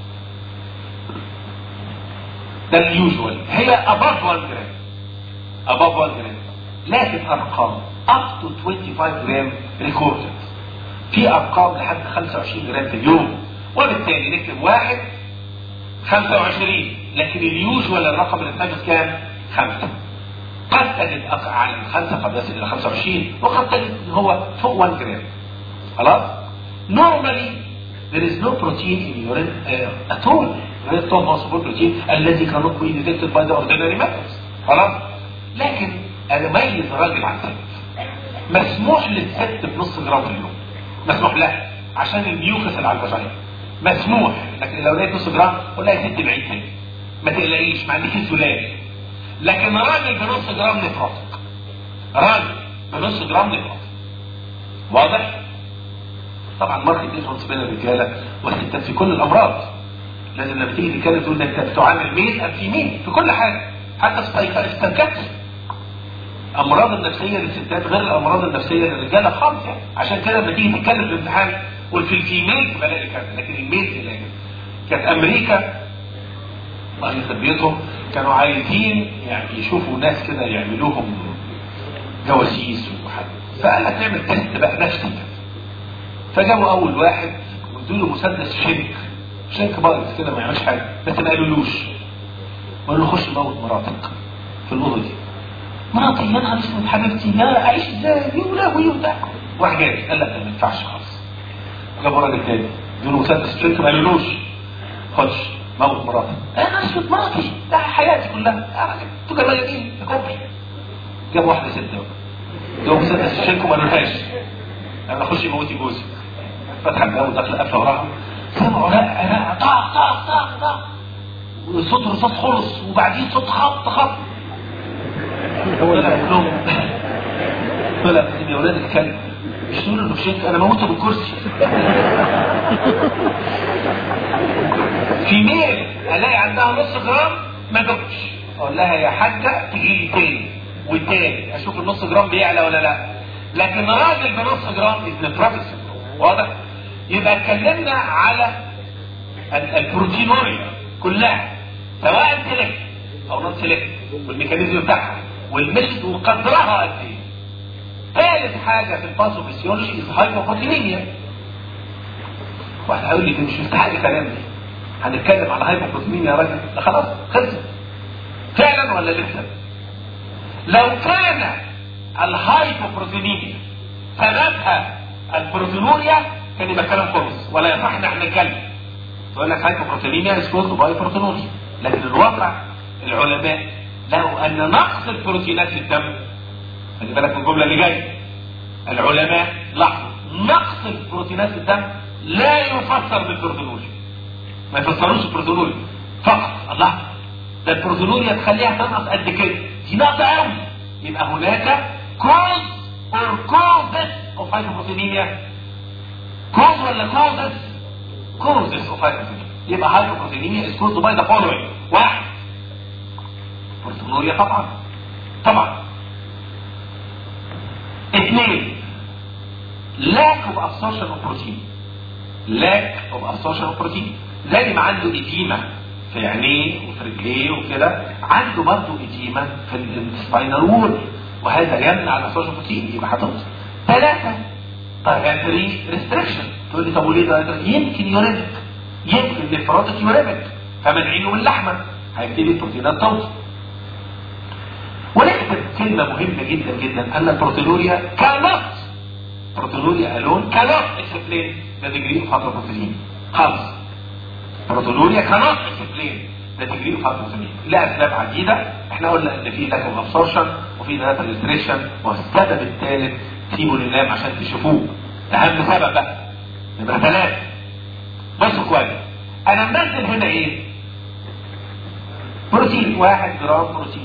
ده اليوجوال هي above 1 جرام above 1 جرام لكن ارقام up to 25 جرام ريكوردد في ارقام لحد 25 جرام في اليوم وبالتالي نكتب واحد 25 لكن اليوجوال الرقم الثابت كام؟ خمسة قد تجد اعلى من خمسة قد يصل الى 25 وقد تجد ان هو فوق 1 جرام خلاص؟ normally there is no protein in urine uh, at all there is no possible protein الذي cannot be detected by the ordinary methods خلاص؟ لكن انا اميز راجل عن ست مسموح للست بنص جرام في اليوم مسموح لها عشان الميوكس اللي على الفاجينا مسموح لكن لو لقيت نص جرام قول لها يا ست بعيد تاني ما تقلقيش ما عندكيش زلال لكن راجل بنص جرام نفرطك راجل بنص جرام نفرطك واضح؟ طبعا ماركت ديفرنس بين الرجاله والستات في كل الامراض لازم لما تيجي تتكلم تقول ده انت بتعامل مين ام في مين في كل حاجه حتى في السكات الامراض النفسيه للستات غير الامراض النفسيه للرجاله خالص يعني عشان كده لما تيجي تتكلم في الامتحان قول في الفيميل بلاقي كذا لكن الميل تلاقي كانت امريكا الله يخرب بيتهم كانوا عايزين يعني يشوفوا ناس كده يعملوهم جواسيس وحاجه فقال لك نعمل تيست بقى نفسي كده فجابوا اول واحد وادوا له مسدس شنك شنك بايظ كده ما يعملش حاجه بس ما قالولوش وقالوا له خش موت مراتك في الاوضه دي مراتي يا نهار اسود حبيبتي يا اعيش ازاي يا ولهوي وبتاع واحد جاي قال لك ده ما ينفعش خالص جابوا راجل تاني ادوا له مسدس شنك ما قالولوش خش موت مراتك انا اسود مراتي ده حياتي كلها يا راجل انتوا جمالين يا كوبري جاب واحده ست بقى جابوا مسدس شنك وما قالولهاش انا اخش موتي جوزي فتح الباب ودخل قفله وراها سمعوا لا لا طاق طاق طاق طاق وصوت رصاص خلص وبعدين صوت خبط خبط طلع لهم طلع يا ولاد الكلب مش تقول انه بشكل انا موته بالكرسي في ميل الاقي عندها نص جرام ما جبتش اقول لها يا حاجه تجي لي تاني والتاني اشوف النص جرام بيعلى ولا لا لكن راجل بنص جرام از بروفيسور واضح يبقى اتكلمنا على ال- البروتينوريا كلها سواء سيلكت او نون سيلكت والميكانيزم بتاعها والمشد وقدرها قد ايه ثالث حاجه في الباثوفيسيولوجي از هايبوبروتينيميا واحد هيقول لي دي مش مستحق كلام دي هنتكلم على هايبوبروتينيميا يا راجل لا خلاص خلصت فعلا ولا لسه لو كان الهايبوبروتينيميا سببها البروتينوريا كان يبقى كلام خلص ولا يصح ان احنا نتكلم تقول لك هايبوبروتينيميا اسكوز باي بروتينوريا لكن الواقع العلماء لقوا ان نقص البروتينات في الدم خلي بالك من الجمله اللي جايه العلماء لاحظوا نقص البروتينات في الدم لا يفسر بالبروتينوريا ما يفسروش البروتينوريا فقط الله ده البروتينوريا تخليها تنقص قد كده دي نقص قوي يبقى هناك كوز اور كوزز اوف هايبوبروتينيميا كوز ولا كوزز كوزز اوف هايبوبروتينيميا يبقى هايبوبروتينيميا از كوزد باي ذا فولوينج واحد بروتينوريا طبعا طبعا اثنين lack of absorption of protein lack of absorption of protein زي ما عنده إديمة في عينيه وفي رجليه وكده عنده برضه إديمة في السباينال وول وهذا يمنع الابسوربشن بروتين يبقى هتوصل ثلاثة dietary restriction تقول لي طب وليه dietary يمكن يوريمك يمكن نفراتك يوريمك فمنعينه من اللحمة هيبتدي البروتينات توصل ونكتب كلمة مهمة جدا جدا أن البروتينوريا كانت بروتينوريا ألون كانت explain the degree of hyperprotein خالص بروتينوريا كانت explain the degree of hyperprotein لأسباب عديدة احنا قلنا ان في lack of absorption وفي data restriction والسبب الثالث سيبوا للنام عشان تشوفوه أهم سبب بقى نمرة ثلاثة بصوا كويس أنا منزل هنا إيه؟ بروتين واحد جرام بروتين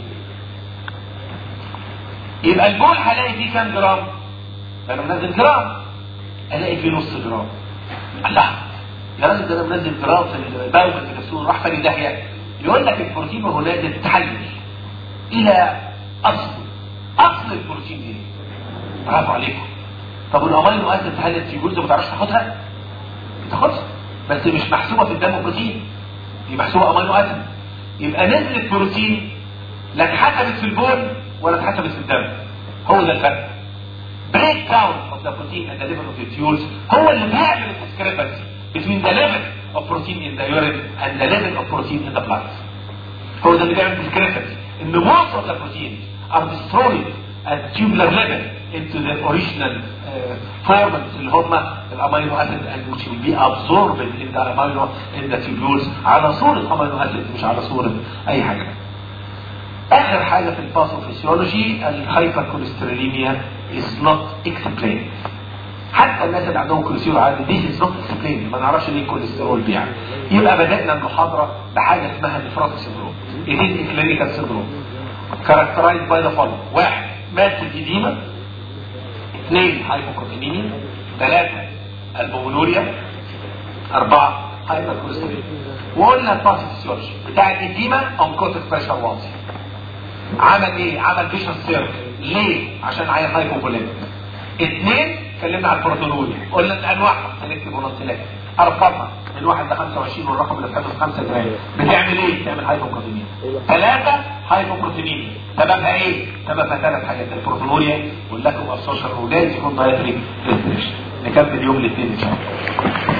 يبقى البول هلاقي فيه كام جرام؟ انا منزل جرام الاقي فيه نص جرام الله يا راجل ده انا منزل جرام في الباول في الكبسول راح فاني داهيه يقول لك البروتين هناك تتحلل الى اصل اصل البروتين ايه؟ برافو عليكم طب والامينو اسيد هل في جزء ما تعرفش تاخدها؟ بتاخدها بس مش محسوبه في الدم بروتين دي محسوبه امينو اسيد يبقى نزلت بروتين لا اتحسبت في البول ولا اتحسبت في الدم هو ده الفرق break down of the protein at the level of the tubules هو اللي بيعمل discrepancy between the level of protein in the urine and the level of protein in the blood هو ده اللي بيعمل discrepancy ان most of the proteins are destroyed at tubular level into the original uh, formats اللي هم الامينو اسيد and which will be absorbed in the amino in the tubules على صورة امينو اسيد مش على صورة اي حاجة اخر حاجة في الباثوفيسيولوجي الهايبركوليستروليميا is not explained حتى الناس اللي عندهم كوليسترول عالي this is not explained ما نعرفش ليه الكوليسترول بيعمل يبقى بدأنا المحاضرة بحاجة اسمها نفروتيك سيندروم it is a clinical syndrome characterized by the following واحد مات الإديمة اثنين هايبوكروتينيميا ثلاثة البولوريا أربعة هايبركوليستروليميا وقلنا الباثوفيسيولوجي بتاع الإديمة أنكوتيك بريشر واطي عمل ايه عمل فيشن سيرك ليه عشان عيل هايبوبوليميك اثنين اتكلمنا على البروتونوريا قلنا الانواع سيلكتيف ونون ارقامها من واحد ل 25 والرقم اللي بتاخده 5 جرام بتعمل ايه؟ بتعمل هايبوبروتينيميا ثلاثة هايبوبروتينيميا سببها ايه؟ سببها ثلاث حاجات البروتونوريا واللاكو ابسورشن وجايز يكون دايتري ريستريكشن نكمل يوم الاثنين ان شاء الله